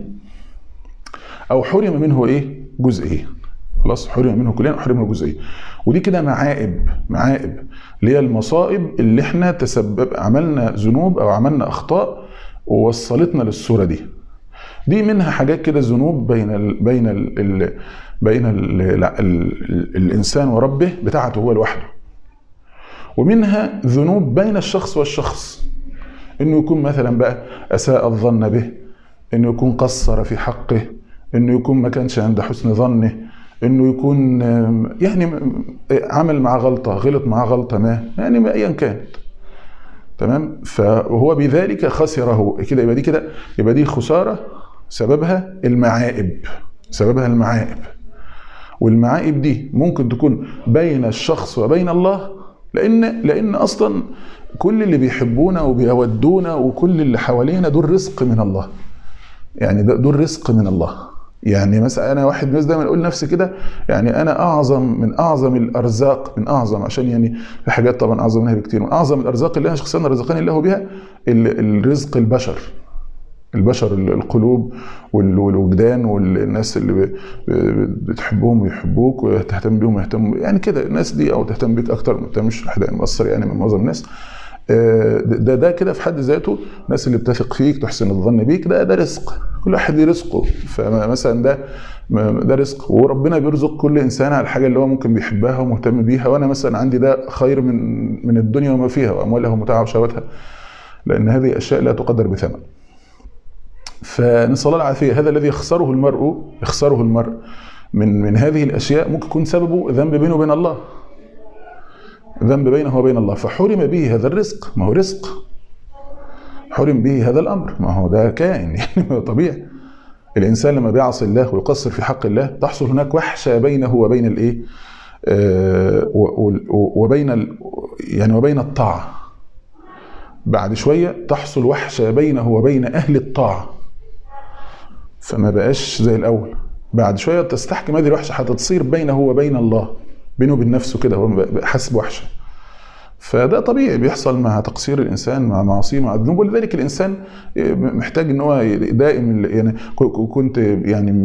او حرم منه ايه جزئيا خلاص حرم منه كليا حرم منه جزئيا ودي كده معائب معائب اللي هي المصائب اللي احنا تسبب عملنا ذنوب او عملنا اخطاء ووصلتنا للصوره دي دي منها حاجات كده ذنوب بين ال بين ال ال بين ال ال ال الانسان وربه بتاعته هو لوحده ومنها ذنوب بين الشخص والشخص انه يكون مثلا بقى اساء الظن به انه يكون قصر في حقه انه يكون ما كانش عند حسن ظنه انه يكون يعني عمل مع غلطه غلط مع غلطه ما يعني ايا كانت تمام فهو بذلك خسره كده يبقى دي كده يبقى دي خساره سببها المعائب سببها المعائب والمعائب دي ممكن تكون بين الشخص وبين الله لان لان اصلا كل اللي بيحبونا وبيودونا وكل اللي حوالينا دول رزق من الله يعني دول رزق من الله يعني مثلا انا واحد من الناس دايما اقول نفسي كده يعني انا اعظم من اعظم الارزاق من اعظم عشان يعني في حاجات طبعا اعظم منها بكتير من اعظم الارزاق اللي انا شخصيا رزقني الله بها الرزق البشر البشر القلوب والوجدان والناس اللي بتحبهم ويحبوك وتهتم بيهم ويهتم يعني كده الناس دي او تهتم بيك اكتر ما بتعملش حد مؤثر يعني من معظم الناس ده ده كده في حد ذاته الناس اللي بتثق فيك تحسن الظن بيك ده ده رزق كل واحد ليه رزقه فمثلا ده ده رزق وربنا بيرزق كل انسان على الحاجه اللي هو ممكن بيحبها ومهتم بيها وانا مثلا عندي ده خير من من الدنيا وما فيها واموالها ومتاعها وشهواتها لان هذه اشياء لا تقدر بثمن فنسال الله العافيه هذا الذي يخسره المرء يخسره المرء من من هذه الاشياء ممكن يكون سببه ذنب بينه وبين الله ذنب بينه وبين الله فحرم به هذا الرزق ما هو رزق حرم به هذا الامر ما هو ده كائن يعني طبيعي الانسان لما بيعصي الله ويقصر في حق الله تحصل هناك وحشه بينه وبين الايه آه وبين ال يعني وبين الطاعه بعد شويه تحصل وحشه بينه وبين اهل الطاعه فما بقاش زي الاول بعد شويه تستحكم هذه الوحشه هتتصير بينه وبين الله بينه وبين نفسه كده هو حاسس بوحشه فده طبيعي بيحصل مع تقصير الانسان مع معاصيه مع الذنوب ولذلك الانسان محتاج ان هو دائم يعني كنت يعني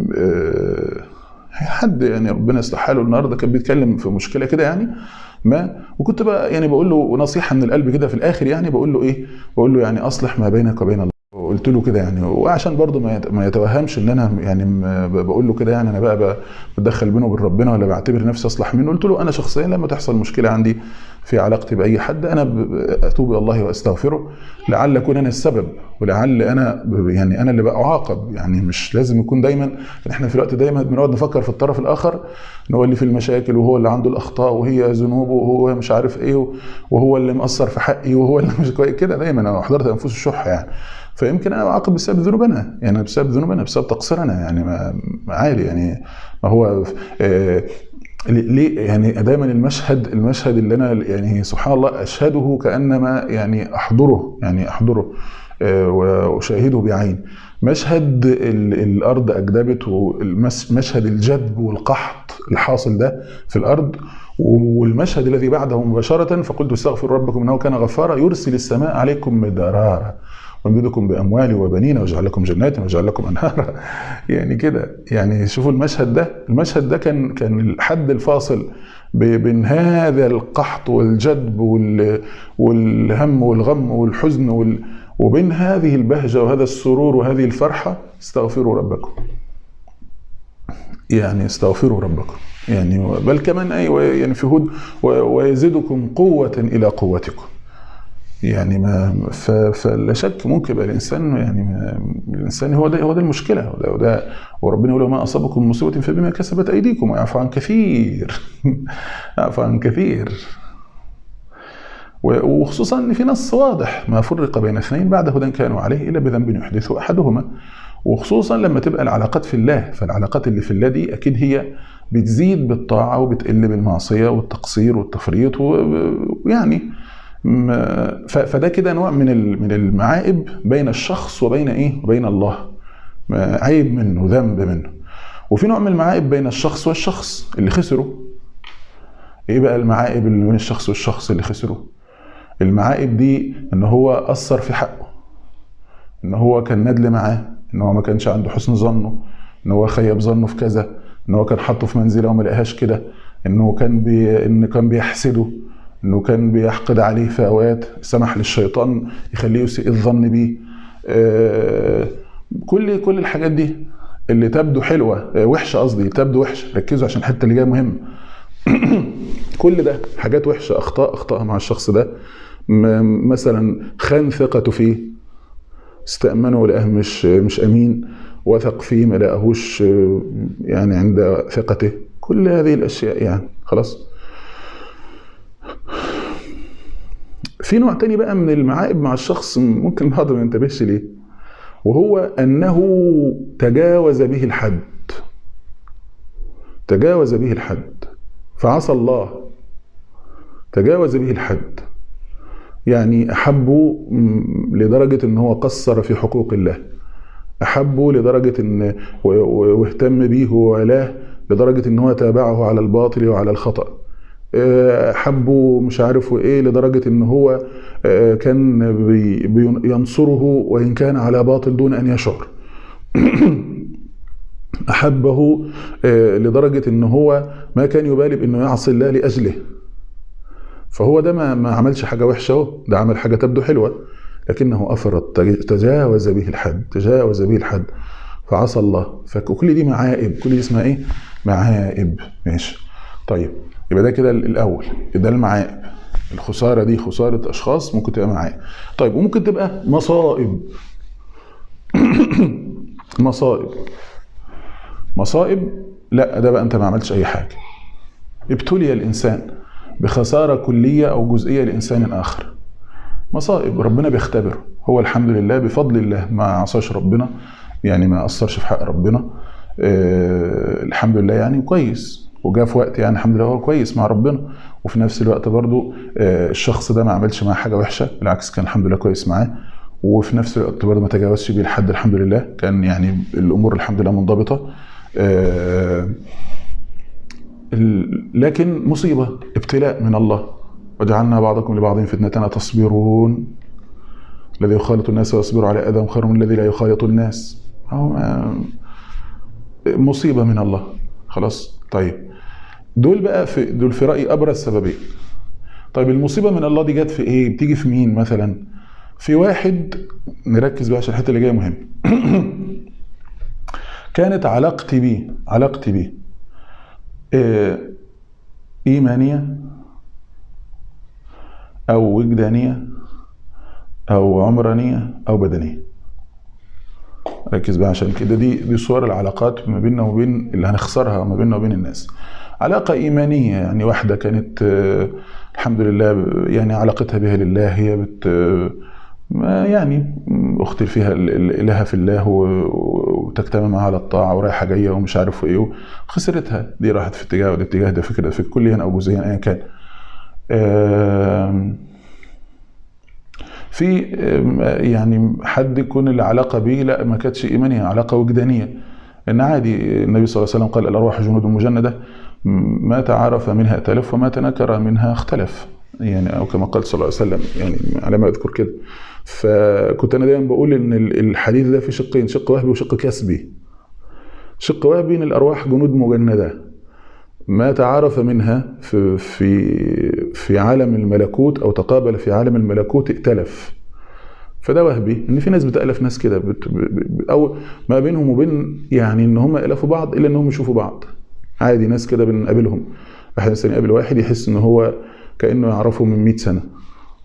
حد يعني ربنا يصلح حاله النهارده كان بيتكلم في مشكله كده يعني ما وكنت بقى يعني بقول له نصيحه من القلب كده في الاخر يعني بقول له ايه؟ بقول له يعني اصلح ما بينك وبين الله قلت له كده يعني وعشان برضه ما يتوهمش ان انا يعني بقول له كده يعني انا بقى بتدخل بينه وبين ربنا ولا بعتبر نفسي اصلح منه قلت له انا شخصيا لما تحصل مشكله عندي في علاقتي باي حد انا اتوب الى الله واستغفره لعل اكون انا السبب ولعل انا يعني انا اللي بعاقب يعني مش لازم يكون دايما احنا في الوقت دايما بنقعد نفكر في الطرف الاخر ان هو اللي في المشاكل وهو اللي عنده الاخطاء وهي ذنوبه وهو مش عارف ايه وهو اللي مقصر في حقي وهو اللي مش كويس كده دايما انا حضرت انفس الشح يعني فيمكن انا اعاقب بسبب ذنوبنا يعني بسبب ذنوبنا بسبب تقصيرنا يعني ما عادي يعني ما هو آه ليه يعني دايما المشهد المشهد اللي انا يعني سبحان الله اشهده كانما يعني احضره يعني احضره آه واشاهده بعين مشهد الارض اجدبت ومشهد الجدب والقحط الحاصل ده في الارض والمشهد الذي بعده مباشره فقلت استغفروا ربكم انه كان غفارا يرسل السماء عليكم مدرارا ويمددكم باموال وبنين ويجعل لكم جنات ويجعل لكم انهارا يعني كده يعني شوفوا المشهد ده المشهد ده كان كان الحد الفاصل بين هذا القحط والجدب والهم والغم والحزن وال وبين هذه البهجة وهذا السرور وهذه الفرحة استغفروا ربكم يعني استغفروا ربكم يعني بل كمان أي يعني في هود ويزيدكم قوة إلى قوتكم يعني ما ف- فلا شك ممكن يبقى الانسان يعني ما الانسان هو ده هو ده المشكله هو ده, هو ده وربنا يقول ما اصابكم من مصيبه فبما كسبت ايديكم ويعفو عن كثير يعفو عن كثير و- وخصوصا ان في نص واضح ما فرق بين اثنين بعد هدى كانوا عليه الا بذنب يحدثه احدهما وخصوصا لما تبقى العلاقات في الله فالعلاقات اللي في الله دي اكيد هي بتزيد بالطاعه وبتقل بالمعصيه والتقصير والتفريط و- ويعني م- ف- فده كده نوع من ال- من المعائب بين الشخص وبين ايه؟ وبين الله ما- عيب منه ذنب منه وفي نوع من المعائب بين الشخص والشخص اللي خسره ايه بقى المعائب اللي بين الشخص والشخص اللي خسره المعائب دي ان هو اثر في حقه ان هو كان ندل معاه ان هو ما كانش عنده حسن ظنه ان هو خيب ظنه في كذا ان هو كان حاطه في منزله وما لقاهاش كده انه كان بي ان كان بيحسده انه كان بيحقد عليه في اوقات سمح للشيطان يخليه يسيء الظن بيه آه، كل كل الحاجات دي اللي تبدو حلوه آه، وحشه قصدي تبدو وحشه ركزوا عشان الحته اللي جايه مهمه كل ده حاجات وحشه اخطاء اخطاها مع الشخص ده م- مثلا خان ثقته فيه استأمنه ولقاه مش مش امين وثق فيه ما لقاهوش آه، يعني عند ثقته كل هذه الاشياء يعني خلاص في نوع تاني بقى من المعائب مع الشخص ممكن البعض ما ينتبهش ليه وهو انه تجاوز به الحد تجاوز به الحد فعصى الله تجاوز به الحد يعني احبه م- لدرجه ان هو قصر في حقوق الله احبه لدرجه ان و- و- واهتم به وولاه لدرجه ان هو تابعه على الباطل وعلى الخطأ آه، حبه مش عارف ايه لدرجه ان هو آه، كان بي- بينصره وان كان على باطل دون ان يشعر احبه آه، لدرجه ان هو ما كان يبالي بانه يعصي الله لاجله فهو ده ما ما عملش حاجه وحشه اهو ده عمل حاجه تبدو حلوه لكنه افرط تج- تجاوز به الحد تجاوز به الحد فعصى الله فكل دي معائب كل دي اسمها ايه معائب ماشي طيب يبقى ده كده الاول ده المعائب الخساره دي خساره اشخاص ممكن تبقى معائب طيب وممكن تبقى مصائب مصائب مصائب لا ده بقى انت ما عملتش اي حاجه ابتلي الانسان بخساره كليه او جزئيه لانسان اخر مصائب ربنا بيختبره هو الحمد لله بفضل الله ما عصاش ربنا يعني ما اثرش في حق ربنا آه الحمد لله يعني كويس وجاء في وقت يعني الحمد لله هو كويس مع ربنا وفي نفس الوقت برضو آه الشخص ده ما عملش معاه حاجه وحشه بالعكس كان الحمد لله كويس معاه وفي نفس الوقت برضه ما تجاوزش بيه لحد الحمد لله كان يعني الامور الحمد لله منضبطه آه ال- لكن مصيبه ابتلاء من الله وجعلنا بعضكم لبعض فتنة تصبرون الذي يخالط الناس ويصبر على اذاهم خير من الذي لا يخالط الناس هو ما- مصيبه من الله خلاص طيب دول بقى في دول في رايي ابرز سببين طيب المصيبه من الله دي جت في ايه بتيجي في مين مثلا في واحد نركز بقى عشان الحته اللي جايه مهمه كانت علاقتي بيه علاقتي بيه آه، ايمانيه او وجدانيه او عمرانيه او بدنيه ركز بقى عشان كده دي دي صور العلاقات ما بيننا وبين اللي هنخسرها ما بيننا وبين الناس علاقة إيمانية يعني واحدة كانت آه، الحمد لله يعني علاقتها بها لله هي بت ما يعني اختي فيها ال- ال- إلها في الله و- وتجتمع معها على الطاعة ورايحة جاية ومش عارف ايه خسرتها دي راحت في اتجاه وده اتجاه ده فكرة في كليا أو جزئيا أيا كان آم، في آم، يعني حد يكون العلاقة بيه لا ما كانتش إيمانية علاقة وجدانية إن عادي النبي صلى الله عليه وسلم قال الأرواح جنود مجندة ما تعارف منها ائتلف وما تنكر منها اختلف يعني أو كما قال صلى الله عليه وسلم يعني على ما أذكر كده فكنت أنا دايما بقول إن ال- الحديث ده في شقين شق وهبي وشق كسبي شق وهبي إن الأرواح جنود مجندة ما تعارف منها في في في عالم الملكوت او تقابل في عالم الملكوت ائتلف فده وهبي ان في ناس بتالف ناس كده بت- ب- ب- او ما بينهم وبين يعني ان هم يالفوا بعض الا انهم يشوفوا بعض عادي ناس كده بنقابلهم واحد مثلا يقابل واحد يحس ان هو كانه يعرفه من 100 سنه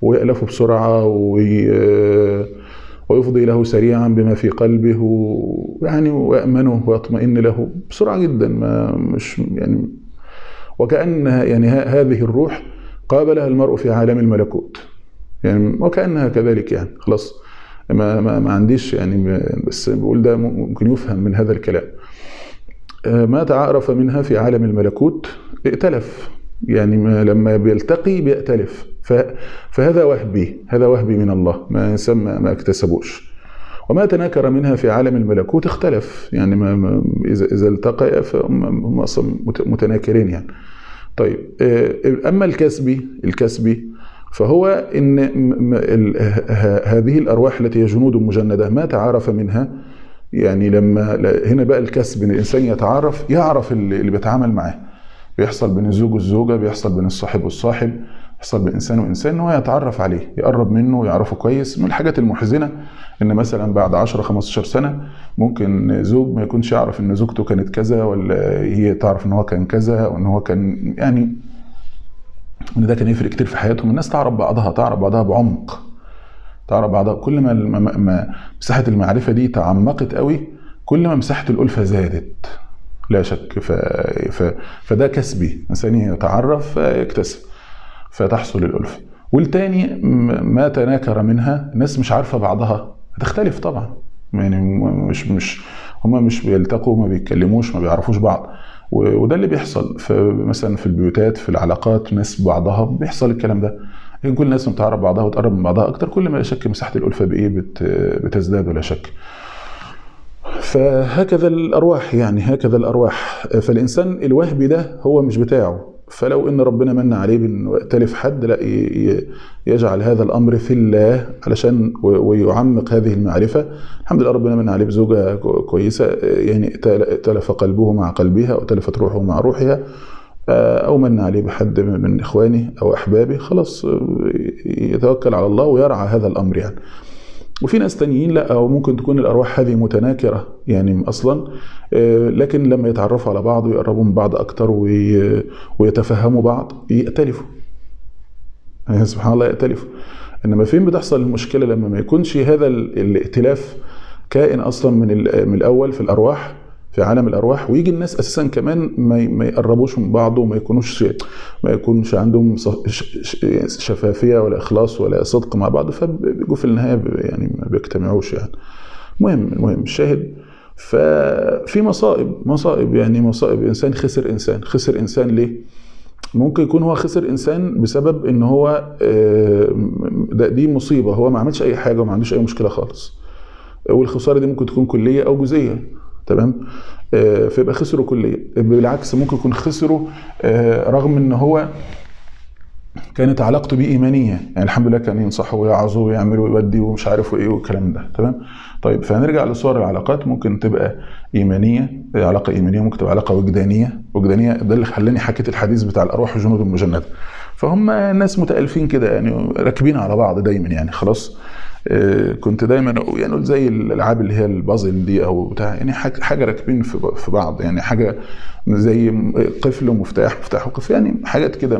ويألفه بسرعة وي ويفضي له سريعا بما في قلبه ويعني ويأمنه ويطمئن له بسرعة جدا ما مش يعني وكأن يعني هذه الروح قابلها المرء في عالم الملكوت يعني وكأنها كذلك يعني خلاص ما, ما, ما عنديش يعني بس بقول ده ممكن يفهم من هذا الكلام ما تعارف منها في عالم الملكوت ائتلف يعني ما لما بيلتقي بيأتلف فهذا وهبي هذا وهبي من الله ما يسمى ما اكتسبوش وما تناكر منها في عالم الملكوت اختلف يعني ما, ما اذا اذا التقيا فهم اصلا متناكرين يعني طيب اما الكسبي الكسبي فهو ان هذه الارواح التي هي جنود مجنده ما تعارف منها يعني لما هنا بقى الكسب ان الانسان يتعرف يعرف اللي بيتعامل معاه بيحصل بين الزوج والزوجه بيحصل بين الصاحب والصاحب يحصل بين انسان وانسان ان هو يتعرف عليه يقرب منه ويعرفه كويس من الحاجات المحزنه ان مثلا بعد 10 15 سنه ممكن زوج ما يكونش يعرف ان زوجته كانت كذا ولا هي تعرف ان هو كان كذا وان هو كان يعني ان ده كان يفرق كتير في حياتهم الناس تعرف بعضها تعرف بعضها بعمق تعرف بعضها كل ما, ما مساحه المعرفه دي تعمقت قوي كل ما مساحه الالفه زادت لا شك ف... ف... فده كسبي انسان يتعرف فيكتسب فتحصل الالفه والتاني ما تناكر منها الناس مش عارفه بعضها هتختلف طبعا يعني مش مش هما مش بيلتقوا ما بيتكلموش ما بيعرفوش بعض وده اللي بيحصل في مثلا في البيوتات في العلاقات ناس بعضها بيحصل الكلام ده كل الناس ما بتعرف بعضها وتقرب من بعضها اكتر كل ما لا شك مساحه الالفه بايه بت بتزداد ولا شك فهكذا الارواح يعني هكذا الارواح فالانسان الوهبي ده هو مش بتاعه فلو ان ربنا من عليه بانه يأتلف حد لا يجعل هذا الامر في الله علشان ويعمق هذه المعرفه الحمد لله ربنا من عليه بزوجه كويسه يعني تلف قلبه مع قلبها وتلفت روحه مع روحها او من عليه بحد من اخوانه او احبابه خلاص يتوكل على الله ويرعى هذا الامر يعني وفي ناس تانيين لا او ممكن تكون الارواح هذه متناكره يعني اصلا لكن لما يتعرفوا على بعض ويقربوا من بعض اكتر ويتفهموا بعض يأتلفوا يعني سبحان الله يأتلفوا انما فين بتحصل المشكله لما ما يكونش هذا الائتلاف كائن اصلا من من الاول في الارواح في عالم الارواح ويجي الناس اساسا كمان ما ما يقربوش من بعض وما يكونوش ما يكونش عندهم شفافيه ولا اخلاص ولا صدق مع بعض فبيجوا في النهايه يعني ما بيجتمعوش يعني المهم المهم الشاهد ففي مصائب مصائب يعني مصائب انسان خسر انسان خسر انسان ليه؟ ممكن يكون هو خسر انسان بسبب ان هو ده دي مصيبه هو ما عملش اي حاجه وما عندوش اي مشكله خالص والخساره دي ممكن تكون كليه او جزئيه تمام آه فيبقى خسروا كليا بالعكس ممكن يكون خسروا آه رغم ان هو كانت علاقته بيه ايمانيه يعني الحمد لله كان ينصحه ويعظه ويعمل ويودي ومش عارف ايه والكلام ده تمام طيب فهنرجع لصور العلاقات ممكن تبقى ايمانيه علاقه ايمانيه ممكن تبقى علاقه وجدانيه وجدانيه ده اللي خلاني حكيت الحديث بتاع الارواح والجنود المجنده فهم ناس متالفين كده يعني راكبين على بعض دايما يعني خلاص كنت دايما يعني زي الالعاب اللي هي البازل دي او بتاع يعني حاجه راكبين في بعض يعني حاجه زي قفل ومفتاح مفتاح وقفل يعني حاجات كده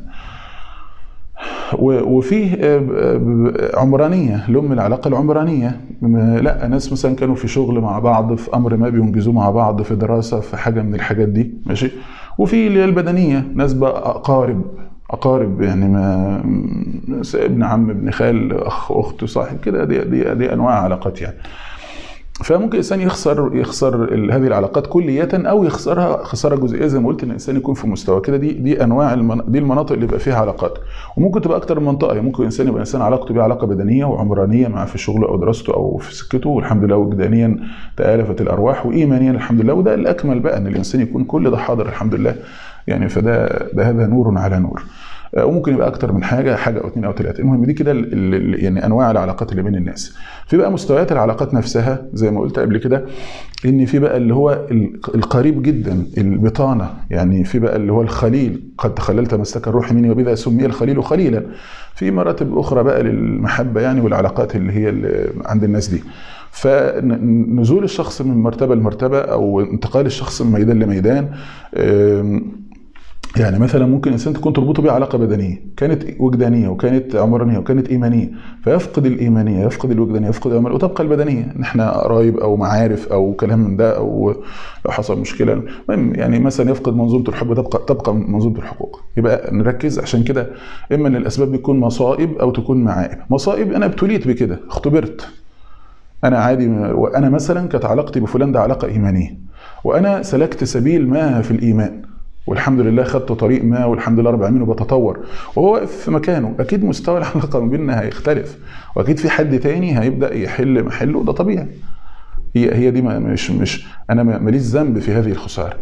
وفيه عمرانيه لهم العلاقه العمرانيه لا ناس مثلا كانوا في شغل مع بعض في امر ما بينجزوه مع بعض في دراسه في حاجه من الحاجات دي ماشي وفي اللي هي البدنيه ناس بقى اقارب اقارب يعني ما ابن عم ابن خال اخ اخت صاحب كده دي, دي دي انواع علاقات يعني فممكن الانسان يخسر يخسر هذه العلاقات كلية او يخسرها خساره جزئيه زي ما قلت ان الانسان يكون في مستوى كده دي دي انواع المن... دي المناطق اللي بيبقى فيها علاقات وممكن تبقى اكتر من منطقه ممكن الانسان يبقى انسان علاقته بيه علاقه بدنيه وعمرانيه معاه في شغله او دراسته او في سكته والحمد لله وجدانيا تالفت الارواح وايمانيا الحمد لله وده الاكمل بقى ان الانسان يكون كل ده حاضر الحمد لله يعني فده ده هذا نور على نور وممكن يبقى اكتر من حاجه حاجه او اثنين او ثلاثه المهم دي كده يعني انواع العلاقات اللي بين الناس في بقى مستويات العلاقات نفسها زي ما قلت قبل كده ان في بقى اللي هو القريب جدا البطانه يعني في بقى اللي هو الخليل قد تخللت مسلك الروح مني وبذا سمي الخليل خليلا في مراتب اخرى بقى للمحبه يعني والعلاقات اللي هي اللي عند الناس دي فنزول الشخص من مرتبه لمرتبه او انتقال الشخص من ميدان لميدان يعني مثلا ممكن انسان تكون تربطه بيه علاقه بدنيه كانت وجدانيه وكانت عمرانيه وكانت ايمانيه فيفقد الايمانيه يفقد الوجدانيه يفقد العمر وتبقى البدنيه ان احنا قرايب او معارف او كلام من ده او لو حصل مشكله المهم يعني مثلا يفقد منظومه الحب تبقى تبقى منظومه الحقوق يبقى نركز عشان كده اما ان الاسباب بتكون مصائب او تكون معائب مصائب انا ابتليت بكده اختبرت انا عادي وانا مثلا كانت علاقتي بفلان ده علاقه ايمانيه وانا سلكت سبيل ما في الايمان والحمد لله خدت طريق ما والحمد لله رب العالمين وبتطور وهو واقف في مكانه اكيد مستوى العلاقه ما بيننا هيختلف واكيد في حد تاني هيبدا يحل محله ده طبيعي هي هي دي مش مش انا ماليش ذنب في هذه الخساره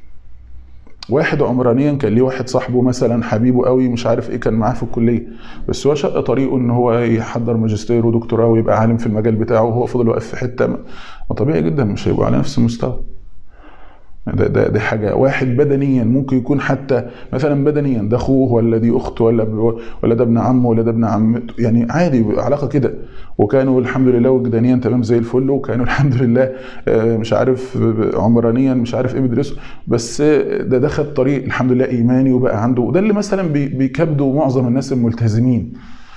واحد عمرانيا كان ليه واحد صاحبه مثلا حبيبه قوي مش عارف ايه كان معاه في الكليه بس هو شق طريقه ان هو يحضر ماجستير ودكتوراه ويبقى عالم في المجال بتاعه وهو فضل واقف في حته ما طبيعي جدا مش هيبقوا على نفس المستوى ده ده دي حاجه واحد بدنيا ممكن يكون حتى مثلا بدنيا ده اخوه ولا دي اخته ولا ولا ده ابن عمه ولا ده ابن عمته يعني عادي علاقه كده وكانوا الحمد لله وجدانيا تمام زي الفل وكانوا الحمد لله مش عارف عمرانيا مش عارف ايه بيدرسوا بس ده دخل طريق الحمد لله ايماني وبقى عنده وده اللي مثلا بيكبدوا معظم الناس الملتزمين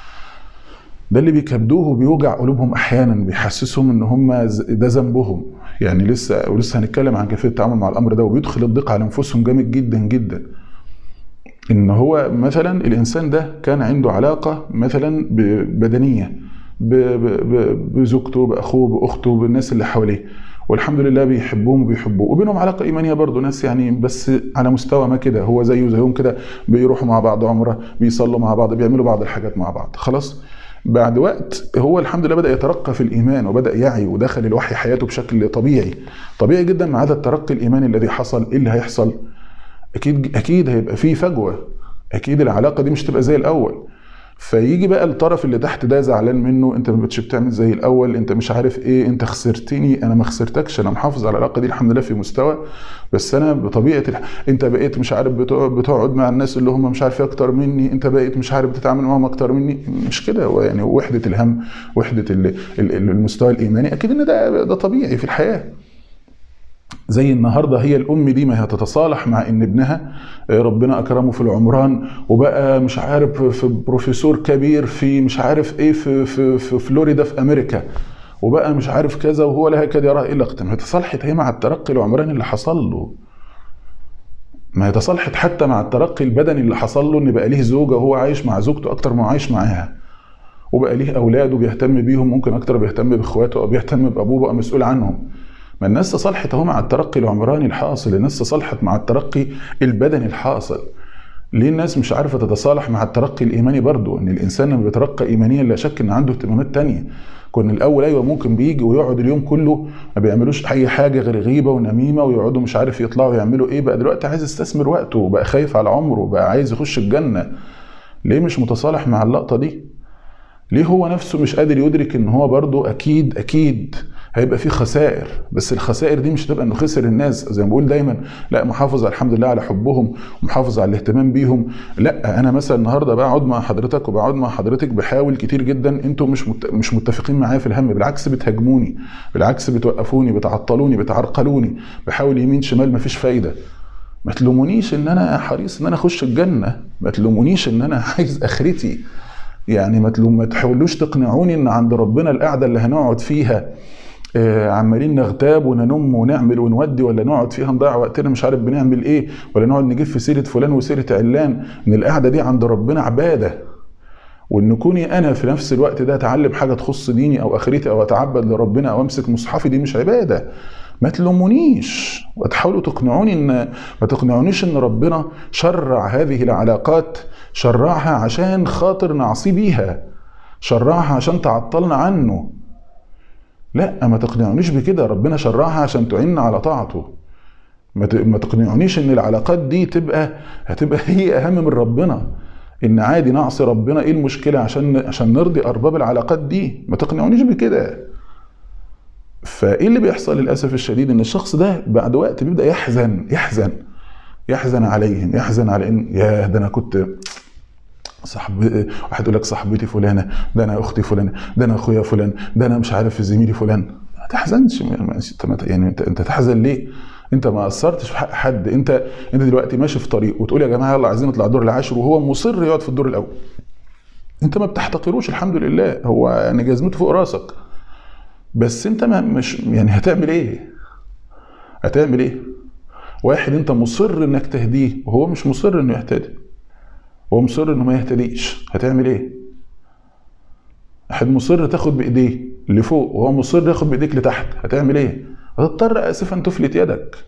ده اللي بيكبدوه وبيوجع قلوبهم احيانا بيحسسهم ان هم ده ذنبهم يعني لسه ولسه هنتكلم عن كيفيه التعامل مع الامر ده وبيدخل الضيق على انفسهم جامد جدا جدا ان هو مثلا الانسان ده كان عنده علاقه مثلا بدنيه بزوجته باخوه باخته بالناس اللي حواليه والحمد لله بيحبوهم وبيحبوه وبينهم علاقه ايمانيه برضه ناس يعني بس على مستوى ما كده هو زيه زيهم كده بيروحوا مع بعض عمره بيصلوا مع بعض بيعملوا بعض الحاجات مع بعض خلاص بعد وقت هو الحمد لله بدا يترقى في الايمان وبدا يعي ودخل الوحي حياته بشكل طبيعي طبيعي جدا مع هذا الترقي الايماني الذي حصل ايه اللي هيحصل اكيد اكيد هيبقى فيه فجوه اكيد العلاقه دي مش تبقى زي الاول فيجي بقى الطرف اللي تحت ده زعلان منه انت ما بقتش بتعمل زي الاول انت مش عارف ايه انت خسرتني انا ما خسرتكش انا محافظ على العلاقه دي الحمد لله في مستوى بس انا بطبيعه الح... انت بقيت مش عارف بتقعد مع الناس اللي هم مش عارف اكتر مني انت بقيت مش عارف بتتعامل معاهم اكتر مني مش كده هو يعني وحده الهم وحده المستوى الايماني اكيد ان ده ده طبيعي في الحياه زي النهارده هي الام دي ما هتتصالح مع ان ابنها ربنا اكرمه في العمران وبقى مش عارف في بروفيسور كبير في مش عارف ايه في في, في فلوريدا في امريكا وبقى مش عارف كذا وهو لا يكاد يراه الا اقتم هتصالحت هي مع الترقي العمراني اللي حصل له ما يتصالحت حتى مع الترقي البدني اللي حصل له ان بقى ليه زوجه وهو عايش مع زوجته اكتر ما عايش معاها وبقى ليه اولاد وبيهتم بيهم ممكن اكتر بيهتم باخواته او بيهتم بابوه بقى مسؤول عنهم ما الناس تصالحت اهو مع الترقي العمراني الحاصل الناس تصالحت مع الترقي البدني الحاصل ليه الناس مش عارفه تتصالح مع الترقي الايماني برضه ان الانسان لما بيترقى ايمانيا لا شك ان عنده اهتمامات تانية كنا الاول ايوه ممكن بيجي ويقعد اليوم كله ما بيعملوش اي حاجه غير غيبه ونميمه ويقعدوا مش عارف يطلعوا يعملوا ايه بقى دلوقتي عايز يستثمر وقته وبقى خايف على عمره بقى عايز يخش الجنه ليه مش متصالح مع اللقطه دي ليه هو نفسه مش قادر يدرك ان هو برضه اكيد اكيد هيبقى في خسائر بس الخسائر دي مش هتبقى انه خسر الناس زي ما بقول دايما لا محافظ الحمد لله على حبهم ومحافظ على الاهتمام بيهم لا انا مثلا النهارده بقعد مع حضرتك وبقعد مع حضرتك بحاول كتير جدا انتوا مش مت... مش متفقين معايا في الهم بالعكس بتهاجموني بالعكس بتوقفوني بتعطلوني بتعرقلوني بحاول يمين شمال مفيش فايده ما تلومونيش ان انا حريص ان انا اخش الجنه ما تلومونيش ان انا عايز اخرتي يعني ما تلوم ما تحاولوش تقنعوني ان عند ربنا القعده اللي هنقعد فيها عمالين نغتاب وننم ونعمل ونودي ولا نقعد فيها نضيع وقتنا مش عارف بنعمل ايه ولا نقعد نجيب في سيره فلان وسيره علان ان القعده دي عند ربنا عباده وان كوني انا في نفس الوقت ده اتعلم حاجه تخص ديني او اخرتي او اتعبد لربنا او امسك مصحفي دي مش عباده ما تلومونيش وتحاولوا تقنعوني ان ما تقنعونيش ان ربنا شرع هذه العلاقات شرعها عشان خاطر نعصي بيها شرعها عشان تعطلنا عنه لا ما تقنعونيش بكده ربنا شرعها عشان تعيننا على طاعته ما تقنعونيش ان العلاقات دي تبقى هتبقى هي اهم من ربنا ان عادي نعصي ربنا ايه المشكله عشان عشان نرضي ارباب العلاقات دي ما تقنعونيش بكده فايه اللي بيحصل للاسف الشديد ان الشخص ده بعد وقت بيبدا يحزن يحزن يحزن عليهم يحزن على ان يا ده انا كنت صاحب واحد يقول لك صاحبتي فلانه ده انا اختي فلانه ده انا اخويا فلان ده انا مش عارف زميلي فلان ما تحزنش يعني انت انت تحزن ليه؟ انت ما قصرتش في حق حد انت انت دلوقتي ماشي في طريق وتقول يا جماعه يلا عايزين نطلع الدور العاشر وهو مصر يقعد في الدور الاول انت ما بتحتقروش الحمد لله هو يعني جزمته فوق راسك بس انت ما مش يعني هتعمل ايه هتعمل ايه واحد انت مصر انك تهديه وهو مش مصر انه يهتدي هو مصر انه ما يهتديش هتعمل ايه واحد مصر تاخد بايديه لفوق وهو مصر ياخد بايديك لتحت هتعمل ايه هتضطر اسفا تفلت يدك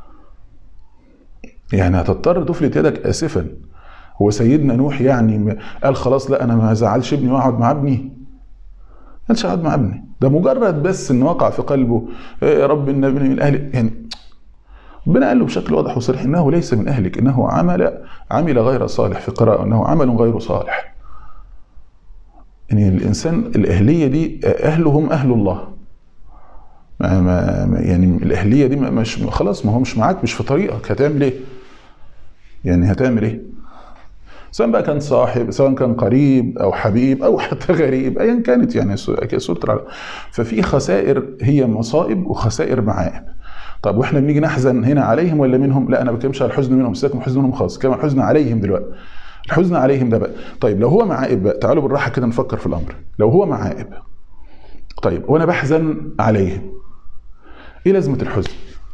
يعني هتضطر تفلت يدك اسفا هو سيدنا نوح يعني قال خلاص لا انا ما ازعلش ابني واقعد مع ابني قالش اقعد مع ابني ده مجرد بس ان وقع في قلبه يا رب ان ابني من اهلي يعني ربنا قال له بشكل واضح وصريح انه ليس من اهلك انه عمل عمل غير صالح في قراءه انه عمل غير صالح يعني الانسان الاهليه دي اهله هم اهل الله ما ما يعني الاهليه دي مش خلاص ما هو مش معاك مش في طريقك هتعمل ايه؟ يعني هتعمل ايه؟ سواء بقى كان صاحب سواء كان قريب او حبيب او حتى غريب ايا كانت يعني سوره العلم ففي خسائر هي مصائب وخسائر معائب طب واحنا بنيجي نحزن هنا عليهم ولا منهم؟ لا انا ما بتكلمش على الحزن منهم سيبك من الحزن منهم خالص كمان الحزن عليهم دلوقتي الحزن عليهم ده بقى طيب لو هو معائب بقى تعالوا بالراحه كده نفكر في الامر لو هو معائب طيب وانا بحزن عليهم ايه لازمه الحزن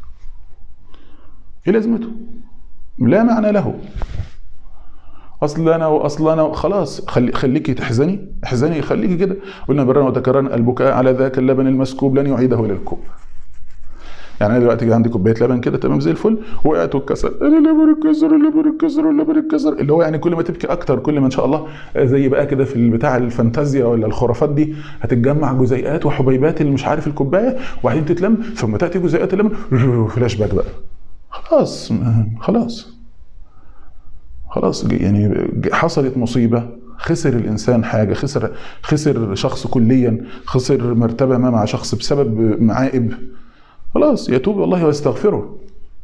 ايه لازمته لا معنى له اصل انا واصل انا خلاص خلي خليكي تحزني احزني خليكي كده قلنا برا وتكررنا البكاء على ذاك اللبن المسكوب لن يعيده الى الكوب يعني انا دلوقتي عندي كوبايه لبن كده تمام زي الفل وقعت واتكسر انا اللبن اتكسر اللبن اتكسر اللبن اتكسر اللي هو يعني كل ما تبكي اكتر كل ما ان شاء الله زي بقى كده في بتاع الفانتازيا ولا الخرافات دي هتتجمع جزيئات وحبيبات اللي مش عارف الكوبايه وبعدين تتلم ثم تاتي جزيئات اللبن فلاش باك بقى خلاص خلاص خلاص يعني حصلت مصيبه خسر الانسان حاجه خسر خسر شخص كليا خسر مرتبه ما مع شخص بسبب معائب خلاص يتوب الى الله ويستغفره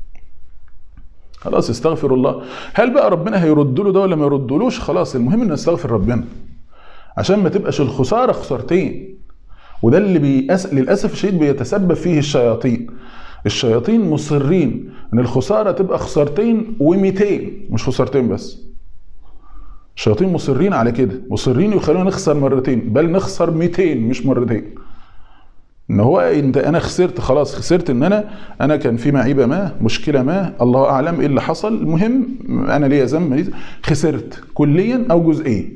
خلاص استغفر الله هل بقى ربنا هيرد له ده ولا ما يردلوش خلاص المهم انه يستغفر ربنا عشان ما تبقاش الخساره خسارتين وده اللي بيأس... للاسف الشديد بيتسبب فيه الشياطين الشياطين مصرين ان الخساره تبقى خسارتين و200 مش خسارتين بس الشياطين مصرين على كده مصرين يخلونا نخسر مرتين بل نخسر 200 مش مرتين ان هو انت انا خسرت خلاص خسرت ان انا انا كان في معيبه ما مشكله ما الله اعلم ايه اللي حصل المهم انا ليا ذنب خسرت كليا او جزئيا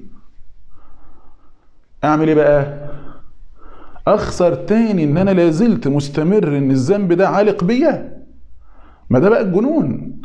اعمل ايه بقى اخسر تاني ان انا لازلت مستمر ان الذنب ده عالق بيا ما ده بقى الجنون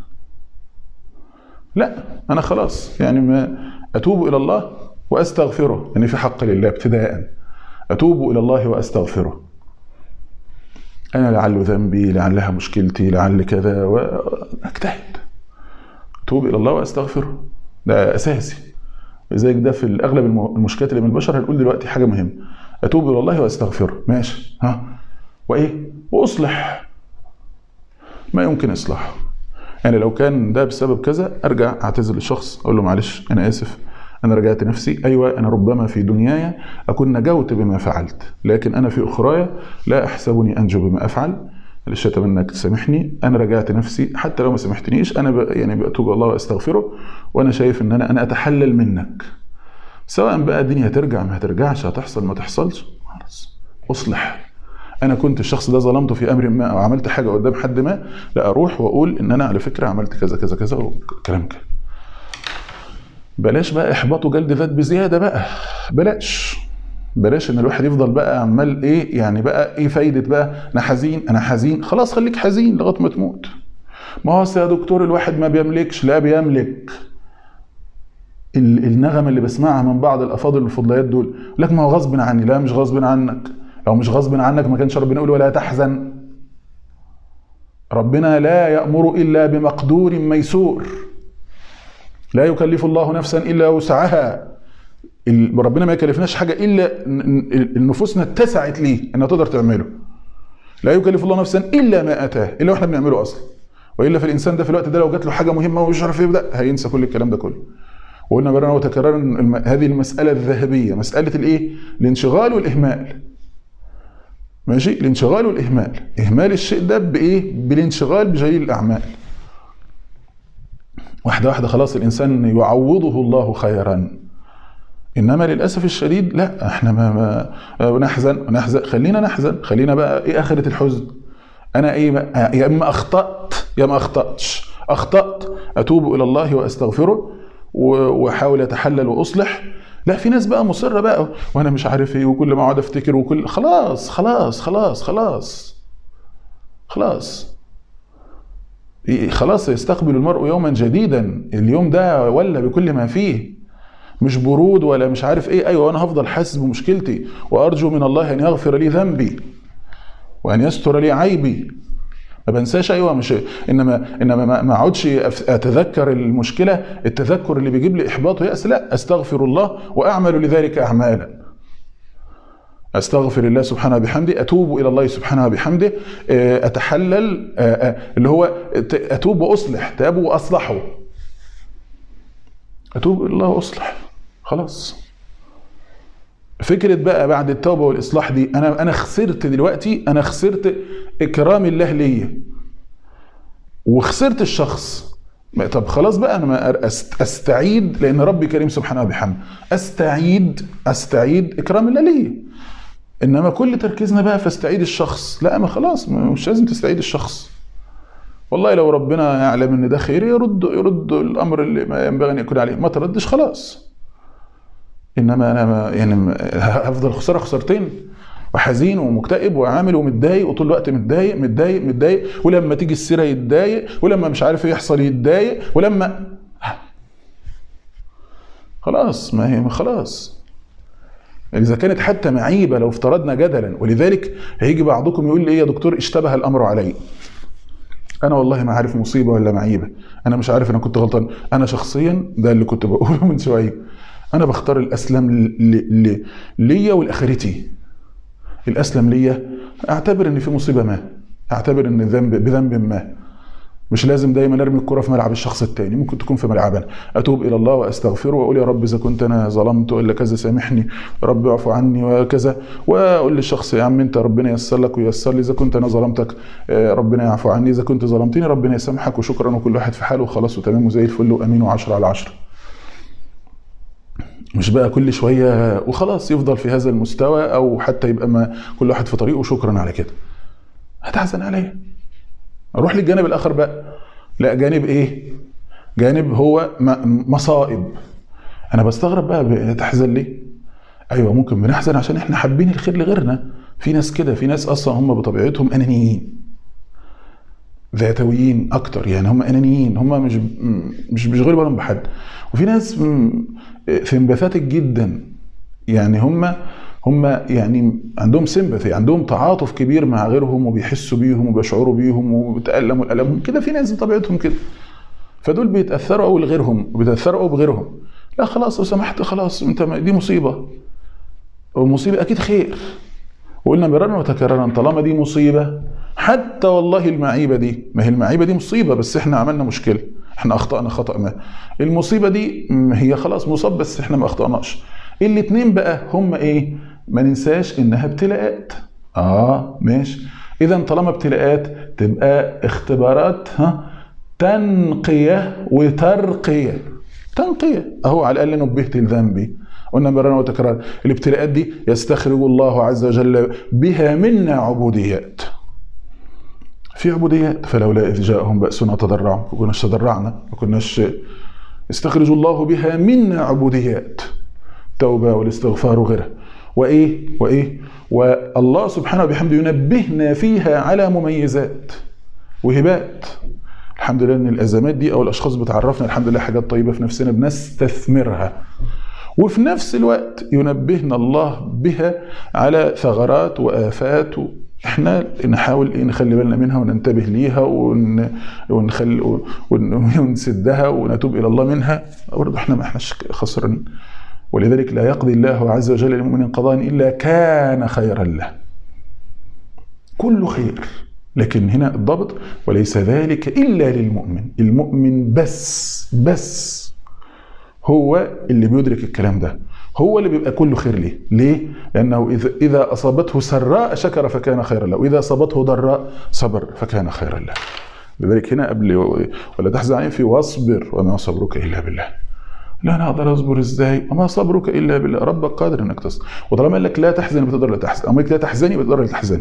لا انا خلاص يعني ما اتوب الى الله واستغفره يعني في حق لله ابتداء اتوب الى الله واستغفره انا لعل ذنبي لعلها مشكلتي لعل كذا واجتهد اتوب الى الله واستغفره ده اساسي لذلك ده في اغلب المشكلات اللي من البشر هنقول دلوقتي حاجه مهمه اتوب الى الله واستغفره ماشي ها وايه واصلح ما يمكن اصلاحه يعني لو كان ده بسبب كذا ارجع اعتذر للشخص اقول له معلش انا اسف انا رجعت نفسي ايوه انا ربما في دنياي اكون نجوت بما فعلت لكن انا في اخراي لا احسبني انجو بما افعل معلش اتمنى انك تسامحني انا رجعت نفسي حتى لو ما سامحتنيش انا ب... يعني بتوب الله واستغفره وانا شايف ان انا انا اتحلل منك سواء بقى الدنيا هترجع ما هترجعش هتحصل ما تحصلش خلاص اصلح انا كنت الشخص ده ظلمته في امر ما او عملت حاجه قدام حد ما لا اروح واقول ان انا على فكره عملت كذا كذا كذا وكلام كده بلاش بقى احباط وجلد ذات بزياده بقى بلاش بلاش ان الواحد يفضل بقى عمال ايه يعني بقى ايه فايده بقى انا حزين انا حزين خلاص خليك حزين لغايه ما تموت ما هو يا دكتور الواحد ما بيملكش لا بيملك النغمه اللي بسمعها من بعض الافاضل الفضليات دول لك ما هو غصب عني لا مش غصب عنك لو مش غصب عنك ما كانش ربنا يقول ولا تحزن ربنا لا يأمر إلا بمقدور ميسور لا يكلف الله نفسا إلا وسعها ربنا ما يكلفناش حاجة إلا النفوسنا اتسعت ليه إنها تقدر تعمله لا يكلف الله نفسا إلا ما أتاه إلا وإحنا بنعمله أصلا وإلا في الإنسان ده في الوقت ده لو جات له حاجة مهمة ومش عارف يبدأ هينسى كل الكلام ده كله وقلنا مرة وتكررا هذه المسألة الذهبية مسألة الإيه؟ الانشغال والإهمال ماشي الانشغال والاهمال اهمال الشيء ده بايه بالانشغال بجليل الاعمال واحده واحده خلاص الانسان يعوضه الله خيرا انما للاسف الشديد لا احنا ما, ما نحزن ونحزن خلينا نحزن خلينا بقى ايه اخره الحزن انا ايه بقى يا اما اخطات يا ما اخطاتش اخطات اتوب الى الله واستغفره واحاول اتحلل واصلح لا في ناس بقى مصره بقى وانا مش عارف ايه وكل ما اقعد افتكر وكل خلاص خلاص خلاص خلاص خلاص خلاص يستقبل المرء يوما جديدا اليوم ده ولا بكل ما فيه مش برود ولا مش عارف ايه ايوه انا هفضل حاسس بمشكلتي وارجو من الله ان يغفر لي ذنبي وان يستر لي عيبي ما بنساش ايوه مش انما انما ما اقعدش اتذكر المشكله التذكر اللي بيجيب لي احباط وياس لا استغفر الله واعمل لذلك اعمالا استغفر الله سبحانه بحمده اتوب الى الله سبحانه بحمده اتحلل اللي هو اتوب واصلح تاب واصلحه اتوب الى الله واصلح خلاص فكرة بقى بعد التوبة والإصلاح دي أنا أنا خسرت دلوقتي أنا خسرت إكرام الله ليا وخسرت الشخص طب خلاص بقى أنا ما أستعيد لأن ربي كريم سبحانه وبحمده أستعيد أستعيد إكرام الله ليا إنما كل تركيزنا بقى فاستعيد الشخص لا ما خلاص مش لازم تستعيد الشخص والله لو ربنا يعلم ان ده خير يرد يرد الامر اللي ما ينبغي ان يكون عليه ما تردش خلاص انما انا ما يعني هفضل خساره خسارتين وحزين ومكتئب وعامل ومتضايق وطول الوقت متضايق متضايق متضايق ولما تيجي السيره يتضايق ولما مش عارف ايه يحصل يتضايق ولما خلاص ما هي خلاص اذا كانت حتى معيبه لو افترضنا جدلا ولذلك هيجي بعضكم يقول لي ايه يا دكتور اشتبه الامر علي انا والله ما عارف مصيبه ولا معيبه انا مش عارف انا كنت غلطان انا شخصيا ده اللي كنت بقوله من شويه انا بختار الاسلم ليا ولاخرتي الاسلم ليا اعتبر ان في مصيبه ما اعتبر ان ذنب بذنب ما مش لازم دايما ارمي الكره في ملعب الشخص التاني ممكن تكون في ملعبنا اتوب الى الله واستغفره واقول يا رب اذا كنت انا ظلمت ولا كذا سامحني يا رب اعفو عني وكذا واقول للشخص يا عم انت ربنا ييسر لك وييسر لي اذا كنت انا ظلمتك ربنا يعفو عني اذا كنت ظلمتني ربنا يسامحك وشكرا وكل واحد في حاله وخلاص وتمام وزي الفل وامين وعشرة على عشرة مش بقى كل شويه وخلاص يفضل في هذا المستوى او حتى يبقى ما كل واحد في طريقه شكرا على كده هتحزن عليه اروح للجانب الاخر بقى لا جانب ايه جانب هو مصائب انا بستغرب بقى تحزن ليه ايوه ممكن بنحزن عشان احنا حابين الخير لغيرنا في ناس كده في ناس اصلا هم بطبيعتهم انانيين ذاتويين اكتر يعني هم انانيين هم مش مش بيشغلوا بالهم بحد وفي ناس سمباثاتيك جدا يعني هم هم يعني عندهم سيمباثي عندهم تعاطف كبير مع غيرهم وبيحسوا بيهم وبيشعروا بيهم وبيتألموا الألمهم كده في ناس بطبيعتهم كده فدول بيتأثروا قوي لغيرهم وبيتأثروا قوي بغيرهم لا خلاص لو سمحت خلاص انت دي مصيبة والمصيبة أكيد خير وقلنا مرارا وتكرارا طالما دي مصيبة حتى والله المعيبة دي ما هي المعيبة دي مصيبة بس احنا عملنا مشكلة احنا أخطأنا خطأ ما المصيبة دي هي خلاص مصاب بس احنا ما أخطأناش الاتنين بقى هم ايه ما ننساش انها ابتلاءات اه ماشي اذا طالما ابتلاءات تبقى اختبارات ها تنقية وترقية تنقية اهو على الاقل نبهت لذنبي قلنا مرارا وتكرارا الابتلاءات دي يستخرج الله عز وجل بها منا عبوديات في عبوديات فلولا اذ جاءهم باسنا تضرعوا ما كناش تضرعنا ما كناش يستخرج الله بها منا عبوديات التوبه والاستغفار وغيرها وايه وايه والله سبحانه وبحمده ينبهنا فيها على مميزات وهبات الحمد لله ان الازمات دي او الاشخاص بتعرفنا الحمد لله حاجات طيبه في نفسنا بنستثمرها وفي نفس الوقت ينبهنا الله بها على ثغرات وافات احنا نحاول نخلي بالنا منها وننتبه ليها ون... ونخل... ونسدها ونتوب الى الله منها برضه احنا ما احناش خسرانين ولذلك لا يقضي الله عز وجل للمؤمن قضاء الا كان خيرا له كل خير لكن هنا الضبط وليس ذلك الا للمؤمن المؤمن بس بس هو اللي بيدرك الكلام ده هو اللي بيبقى كله خير ليه ليه لانه اذا اذا اصابته سراء شكر فكان خيرا له واذا اصابته ضراء صبر فكان خيرا له لذلك هنا قبل ولا تحزن عليهم في واصبر وما صبرك الا بالله لا انا اقدر اصبر ازاي وما صبرك الا بالله ربك قادر انك تصبر وطالما قال لك لا تحزن بتقدر لا تحزن اما لا تحزني بتقدر لا تحزني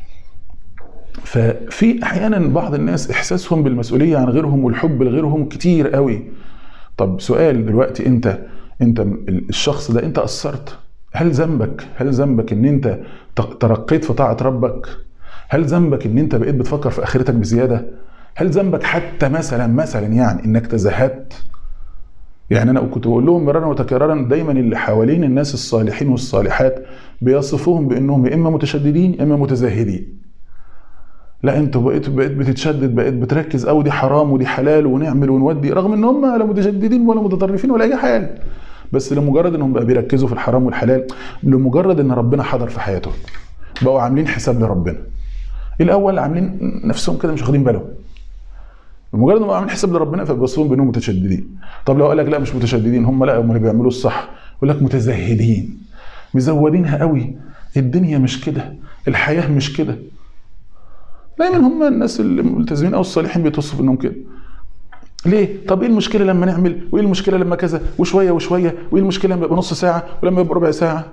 ففي احيانا بعض الناس احساسهم بالمسؤوليه عن غيرهم والحب لغيرهم كتير قوي طب سؤال دلوقتي انت انت الشخص ده انت قصرت هل ذنبك هل ذنبك ان انت ترقيت في طاعه ربك هل ذنبك ان انت بقيت بتفكر في اخرتك بزياده هل ذنبك حتى مثلا مثلا يعني انك تزهدت يعني انا كنت بقول لهم مرارا وتكرارا دايما اللي حوالين الناس الصالحين والصالحات بيصفوهم بانهم يا اما متشددين يا اما متزاهدين لا انتوا بقيت بقيت بتتشدد بقيت بتركز قوي دي حرام ودي حلال ونعمل ونودي رغم ان هم لا متشددين ولا متطرفين ولا اي حاجه بس لمجرد انهم بقى بيركزوا في الحرام والحلال لمجرد ان ربنا حضر في حياتهم بقوا عاملين حساب لربنا الاول عاملين نفسهم كده مش واخدين بالهم بمجرد انهم عاملين حساب لربنا فبيبصوا بانهم متشددين طب لو قال لك لا مش متشددين هم لا هم اللي بيعملوا الصح يقول لك متزهدين مزودينها قوي الدنيا مش كده الحياه مش كده دايما هم الناس الملتزمين او الصالحين بيتوصفوا انهم كده ليه؟ طب ايه المشكله لما نعمل؟ وايه المشكله لما كذا؟ وشويه وشويه، وايه المشكله لما يبقى نص ساعه ولما يبقى ربع ساعه؟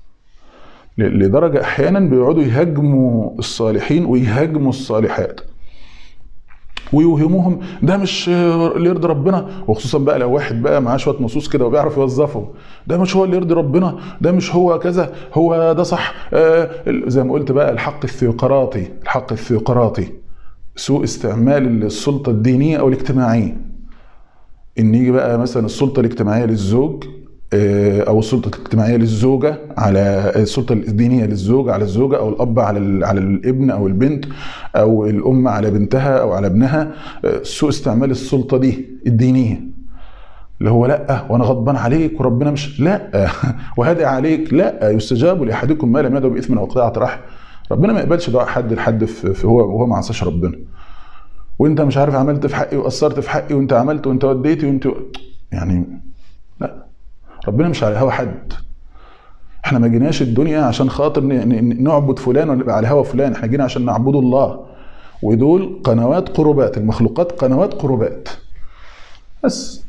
لدرجه احيانا بيقعدوا يهاجموا الصالحين ويهاجموا الصالحات. ويوهموهم ده مش اللي يرضي ربنا وخصوصا بقى لو واحد بقى معاه شويه نصوص كده وبيعرف يوظفه ده مش هو اللي يرضي ربنا ده مش هو كذا هو ده صح آه زي ما قلت بقى الحق الثيوقراطي الحق الثيوقراطي سوء استعمال السلطه الدينيه او الاجتماعيه ان يجي بقى مثلا السلطه الاجتماعيه للزوج او السلطه الاجتماعيه للزوجه على السلطه الدينيه للزوج على الزوجه او الاب على على الابن او البنت او الام على بنتها او على ابنها سوء استعمال السلطه دي الدينيه اللي هو لا وانا غضبان عليك وربنا مش لا وهادئ عليك لا يستجاب لاحدكم ما لم يدعو باثم او قطيعه رحم ربنا ما يقبلش دعاء حد لحد في هو وهو ما عصاش ربنا وانت مش عارف عملت في حقي وقصرت في حقي وانت عملت وانت وديتي وانت يعني لا ربنا مش على هوا حد احنا ما جيناش الدنيا عشان خاطر نعبد فلان ولا نبقى على هوا فلان احنا جينا عشان نعبد الله ودول قنوات قربات المخلوقات قنوات قربات بس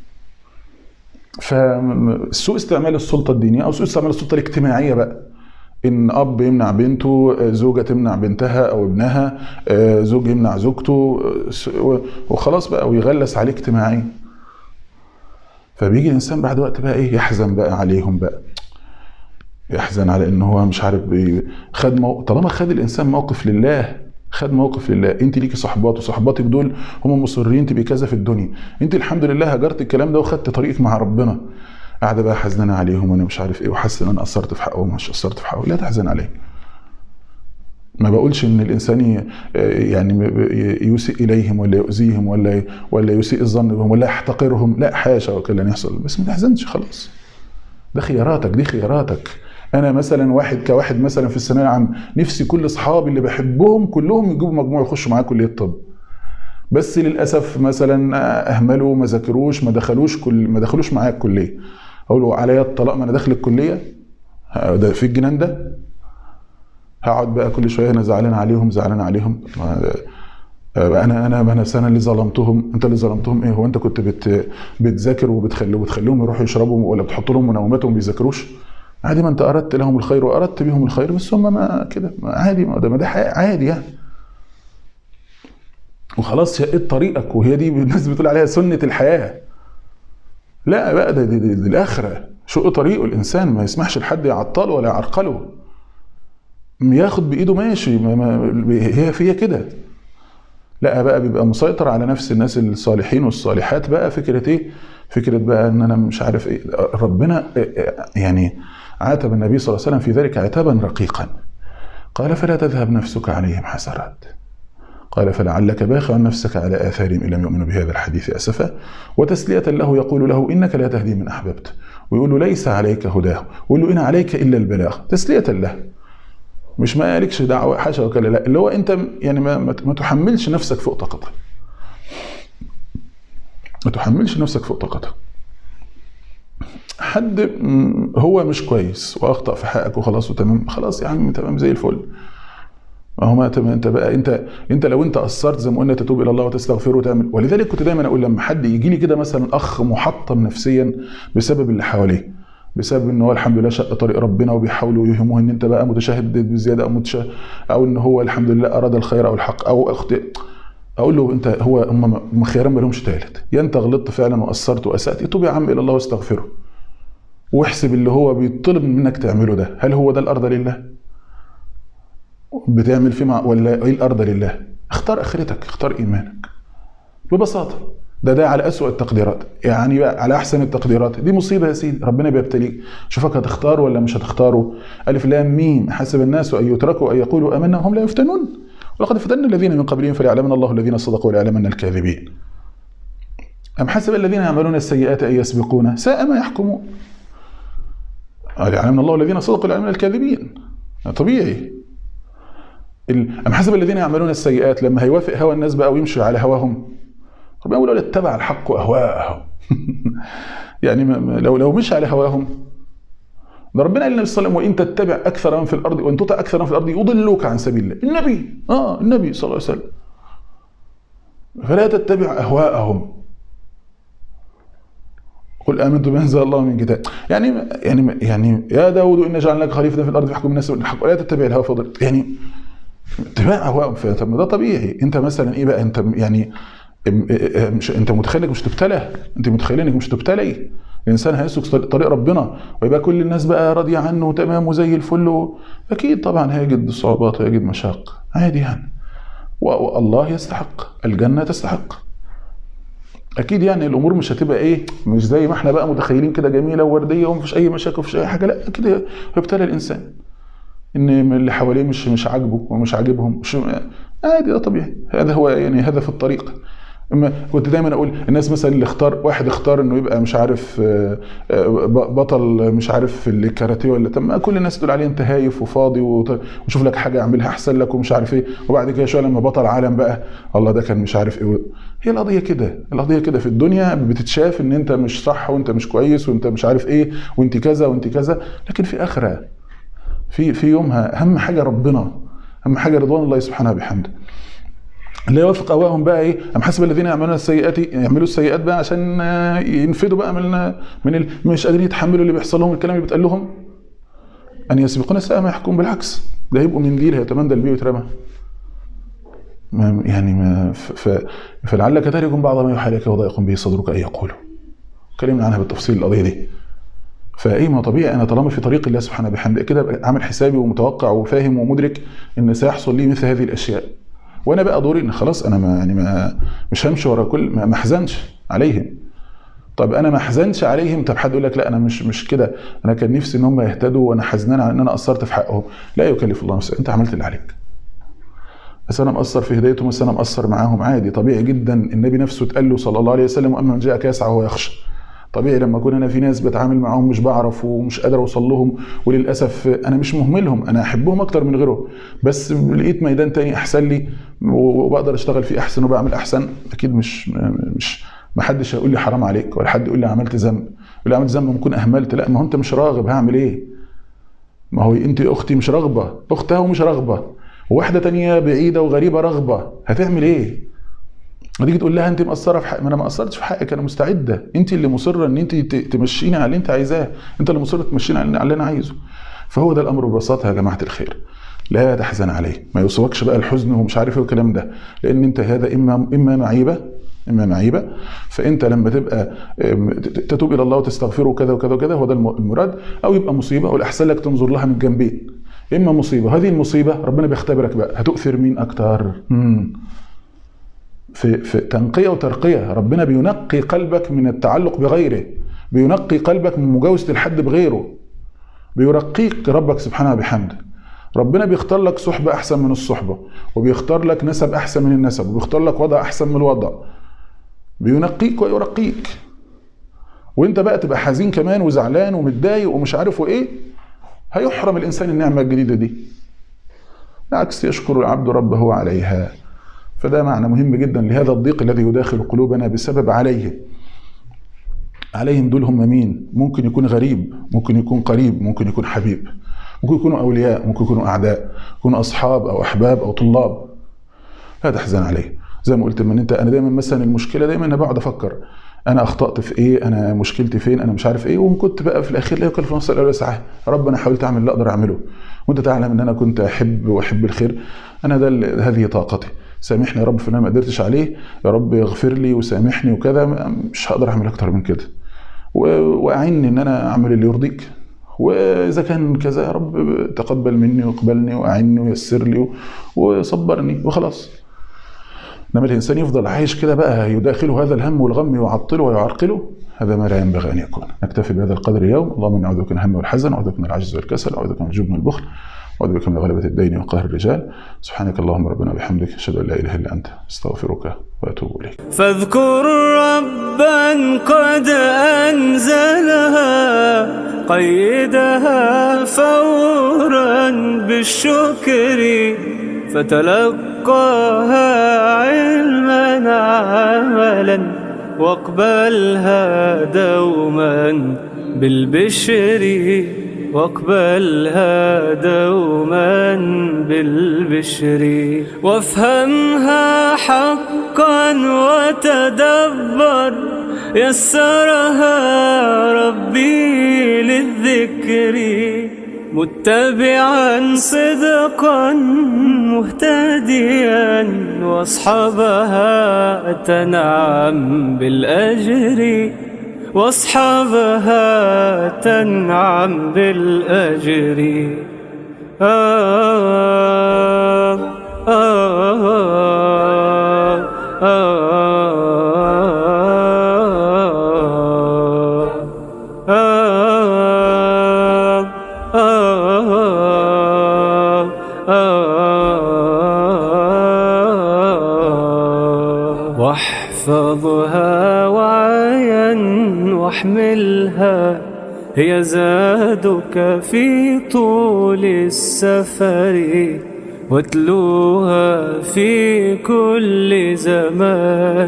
فسوء استعمال السلطه الدينيه او سوء استعمال السلطه الاجتماعيه بقى ان اب يمنع بنته زوجه تمنع بنتها او ابنها زوج يمنع زوجته وخلاص بقى ويغلس عليه اجتماعيا فبيجي الانسان بعد وقت بقى ايه يحزن بقى عليهم بقى يحزن على ان هو مش عارف خد مو... طالما خد الانسان موقف لله خد موقف لله انت ليكي صحبات وصحباتك دول هم مصرين تبقي كذا في الدنيا انت الحمد لله هجرت الكلام ده وخدت طريقك مع ربنا قاعده بقى حزنانه عليهم وانا مش عارف ايه وحاسس ان انا قصرت في حقهم مش قصرت في حقهم لا تحزن عليهم ما بقولش ان الانسان يعني يسيء اليهم ولا يؤذيهم ولا ولا يسيء الظن بهم ولا يحتقرهم لا حاشا وكلا ان يحصل بس ما تحزنش خلاص ده خياراتك دي خياراتك انا مثلا واحد كواحد مثلا في الثانويه العامه نفسي كل اصحابي اللي بحبهم كلهم يجيبوا مجموع يخشوا معايا كليه الطب بس للاسف مثلا اهملوا ما ذاكروش ما دخلوش كل ما دخلوش معايا الكليه اقول له عليا الطلاق ما انا داخل الكليه ده في الجنان ده هقعد بقى كل شويه انا زعلان عليهم زعلان عليهم انا انا انا انا اللي ظلمتهم انت اللي ظلمتهم ايه هو انت كنت بت بتذاكر وبتخلي وبتخليهم يروحوا يشربوا ولا بتحط لهم منومات وما بيذاكروش عادي ما انت اردت لهم الخير واردت بهم الخير بس هم ما كده عادي ما ده ما ده عادي يعني وخلاص شقيت طريقك وهي دي الناس بتقول عليها سنه الحياه لا بقى ده دي, دي, دي الاخره شق طريقه الانسان ما يسمحش لحد يعطله ولا يعرقله ياخد بايده ماشي ما ما هي فيها كده لا بقى بيبقى مسيطر على نفس الناس الصالحين والصالحات بقى فكره ايه فكره بقى ان انا مش عارف ايه ربنا يعني عاتب النبي صلى الله عليه وسلم في ذلك عتابا رقيقا قال فلا تذهب نفسك عليهم حسرات قال فلعلك باخع نفسك على آثارهم إن لم يؤمنوا بهذا الحديث أسفا وتسلية له يقول له إنك لا تهدي من أحببت ويقول له ليس عليك هداه ويقول له إن عليك إلا البلاغ تسلية له مش ما لكش دعوة حاشا وكلا لا اللي هو أنت يعني ما, ما تحملش نفسك فوق طاقتك ما تحملش نفسك فوق طاقتك حد م، هو مش كويس واخطا في حقك وخلاص وتمام خلاص يا عم تمام زي الفل ما هو ما تمام انت بقى انت انت لو انت قصرت زي ما قلنا تتوب الى الله وتستغفره وتعمل ولذلك كنت دايما اقول لما حد يجي لي كده مثلا اخ محطم نفسيا بسبب اللي حواليه بسبب ان هو الحمد لله شق طريق ربنا وبيحاولوا يوهموه ان انت بقى متشهد بزياده او متشهد او ان هو الحمد لله اراد الخير او الحق او اخطئ اقول له انت هو هم هم خيران ما لهمش ثالث يا انت غلطت فعلا وقصرت واسات توب يا عم الى الله واستغفره واحسب اللي هو بيطلب منك تعمله ده هل هو ده الارض لله بتعمل فيه مع ولا ايه الارض لله اختار اخرتك اختار ايمانك ببساطه ده ده على اسوأ التقديرات يعني بقى على احسن التقديرات دي مصيبه يا سيدي ربنا بيبتليك شوفك هتختار ولا مش هتختاره الف لام ميم حسب الناس ان يتركوا ان يقولوا امنا وهم لا يفتنون ولقد فتنا الذين من قبلهم فليعلمن الله الذين صدقوا وليعلمن الكاذبين أم حسب الذين يعملون السيئات أن يسبقونا ساء ما يحكمون يعلمن الله الذين صدقوا ويعلمن الكاذبين طبيعي ال- أم حسب الذين يعملون السيئات لما هيوافق هوى الناس بقى ويمشي على هواهم ربنا يقول اتبع الحق أهواءهم يعني ما- ما- لو لو مشي على هواهم ده ربنا قال للنبي صلى الله عليه وسلم وان تتبع اكثر من في الارض وان تطع اكثر من في الارض يضلوك عن سبيل الله النبي اه النبي صلى الله عليه وسلم فلا تتبع اهواءهم قل امنت بما انزل الله من كتاب يعني يعني يعني يا داود انا جعلناك خليفه في الارض فاحكم الناس بالحق ولا تتبع الهوى فضل يعني اتباع اهواءهم ف- طب ما ده طبيعي انت مثلا ايه بقى انت يعني ام- اه- مش انت متخيل انك مش تبتلى انت متخيل انك مش تبتلي الانسان هيسلك طريق- طريق ربنا ويبقى كل الناس بقى راضيه عنه وتمام وزي الفل و- اكيد طبعا هيجد صعوبات ويجد مشاق عادي يعني و- والله يستحق الجنه تستحق اكيد يعني الامور مش هتبقى ايه مش زي ما احنا بقى متخيلين كده جميله وورديه ومفيش اي مشاكل ومفيش اي حاجه لا اكيد هيبتلى الانسان ان من اللي حواليه مش مش عاجبه ومش عاجبهم مش عادي ده طبيعي هذا هو يعني هذا في الطريق اما كنت دايما اقول الناس مثلا اللي اختار واحد اختار انه يبقى مش عارف آه، آه، بطل مش عارف في الكاراتيه ولا طب ما كل الناس تقول عليه انت هايف وفاضي وت- وشوف لك حاجه اعملها احسن لك ومش عارف ايه وبعد كده شويه لما بطل عالم بقى الله ده كان مش عارف ايه هي القضيه كده القضيه كده في الدنيا بتتشاف ان انت مش صح وانت مش كويس وانت مش عارف ايه وانت كذا وانت كذا لكن في اخره في في يومها اهم حاجه ربنا اهم حاجه رضوان الله سبحانه وبحمده اللي يوافق اهواهم بقى ايه ام حسب الذين يعملون السيئات يعملوا السيئات بقى عشان آه، ينفدوا بقى من من ال- مش قادرين يتحملوا اللي بيحصل لهم الكلام اللي بيتقال لهم ان يسبقون الساء ما يحكم بالعكس ده هيبقوا منديل هيتمندل بيه ويترمى ما- يعني ما ف- ف- فلعلك تارك بعض ما يوحى اليك وضيق به صدرك ان يقولوا اتكلمنا عنها بالتفصيل القضيه دي فايه ما طبيعي انا طالما في طريق الله سبحانه وبحمده كده أبقى عامل حسابي ومتوقع وفاهم ومدرك ان سيحصل لي مثل هذه الاشياء وانا بقى دوري ان خلاص انا ما يعني ما مش همشي ورا كل ما ما احزنش عليهم طب انا ما احزنش عليهم طب حد يقول لك لا انا مش مش كده انا كان نفسي ان هم يهتدوا وانا حزنان على ان انا قصرت في حقهم لا يكلف الله نفسا انت عملت اللي عليك بس انا مقصر في هدايتهم بس انا مقصر معاهم عادي طبيعي جدا النبي نفسه اتقال له صلى الله عليه وسلم واما من جاءك يسعى وهو يخشى طبيعي لما اكون انا في ناس بتعامل معاهم مش بعرف ومش قادر اوصل لهم وللاسف انا مش مهملهم انا احبهم اكتر من غيرهم بس لقيت ميدان تاني احسن لي وبقدر اشتغل فيه احسن وبعمل احسن اكيد مش مش ما حدش هيقول لي حرام عليك ولا حد يقول لي عملت ذنب يقول لي عملت ذنب ممكن اهملت لا ما هو انت مش راغب هعمل ايه ما هو انت اختي مش راغبه اختها ومش راغبه وواحده تانية بعيده وغريبه رغبه هتعمل ايه وتيجي تقول لها انت مقصره في حق ما انا ما قصرتش في حقك انا مستعده انت اللي مصره ان انت ت- تمشيني على اللي انت عايزاه انت اللي مصره تمشيني على اللي انا عايزه فهو ده الامر ببساطه يا جماعه الخير لا تحزن عليه ما يوصفكش بقى الحزن ومش عارف ايه والكلام ده لان انت هذا اما اما معيبه اما معيبه فانت لما تبقى ام، ت- ت- تتوب الى الله وتستغفره وكذا وكذا وكذا هو ده الم- المراد او يبقى مصيبه والاحسن لك تنظر لها من جنبين اما مصيبه هذه المصيبه ربنا بيختبرك بقى هتؤثر مين اكتر مم. في في تنقيه وترقيه ربنا بينقي قلبك من التعلق بغيره بينقي قلبك من مجاوزه الحد بغيره بيرقيك ربك سبحانه بحمده ربنا بيختار لك صحبة أحسن من الصحبة وبيختار لك نسب أحسن من النسب وبيختار لك وضع أحسن من الوضع بينقيك ويرقيك وانت بقى تبقى حزين كمان وزعلان ومتضايق ومش عارف وايه هيحرم الانسان النعمه الجديده دي بالعكس يشكر العبد ربه عليها فده معنى مهم جدا لهذا الضيق الذي يداخل قلوبنا بسبب عليه عليهم دول هم مين ممكن يكون غريب ممكن يكون قريب ممكن يكون حبيب ممكن يكونوا أولياء ممكن يكونوا أعداء يكونوا أصحاب أو أحباب أو طلاب لا تحزن عليه زي ما قلت من انت انا دايما مثلا المشكله دايما انا بقعد افكر انا اخطات في ايه انا مشكلتي فين انا مش عارف ايه وكنت بقى في الاخير لا يكلف نفسا الا وسعها يا رب انا حاولت اعمل اللي اقدر اعمله وانت تعلم ان انا كنت احب واحب الخير انا ده ال- هذه طاقتي سامحني يا رب في اللي انا ما قدرتش عليه يا رب اغفر لي وسامحني وكذا مش هقدر اعمل اكتر من كده و- واعني ان انا اعمل اللي يرضيك واذا كان كذا يا رب تقبل مني واقبلني واعني ويسر لي وصبرني وخلاص انما الانسان يفضل عايش كده بقى يداخله هذا الهم والغم يعطله ويعرقله هذا ما لا ينبغي ان يكون نكتفي بهذا القدر اليوم اللهم اني اعوذ بك من الهم والحزن واعوذ بك من العجز والكسل واعوذ بك من الجبن والبخل واعوذ بك من غلبة الدين وقهر الرجال سبحانك اللهم ربنا وبحمدك اشهد ان لا اله الا انت استغفرك واتوب اليك فاذكر ربا قد أنزلها قيدها فورا بالشكر فتلقاها علما عملا واقبلها دوما بالبشر واقبلها دوما بالبشر وافهمها حقا وتدبر يسرها ربي للذكر متبعا صدقا مهتديا واصحابها تنعم بالاجر واصحابها تنعم بالأجر آه آه آه آه آه آه واحفظها وعيا واحملها هي زادك في طول السفر واتلوها في كل زمان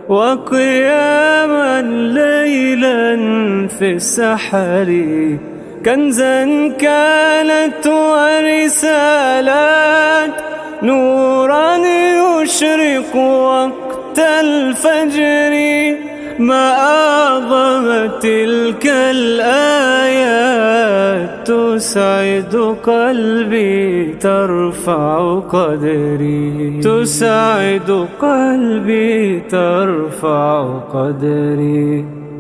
وقياما ليلا في السحر كنزا كانت ورسالات نورا يشرق وقت الفجر ما أعظم تلك الآيات تسعد قلبي ترفع قدري تسعد قلبي ترفع قدري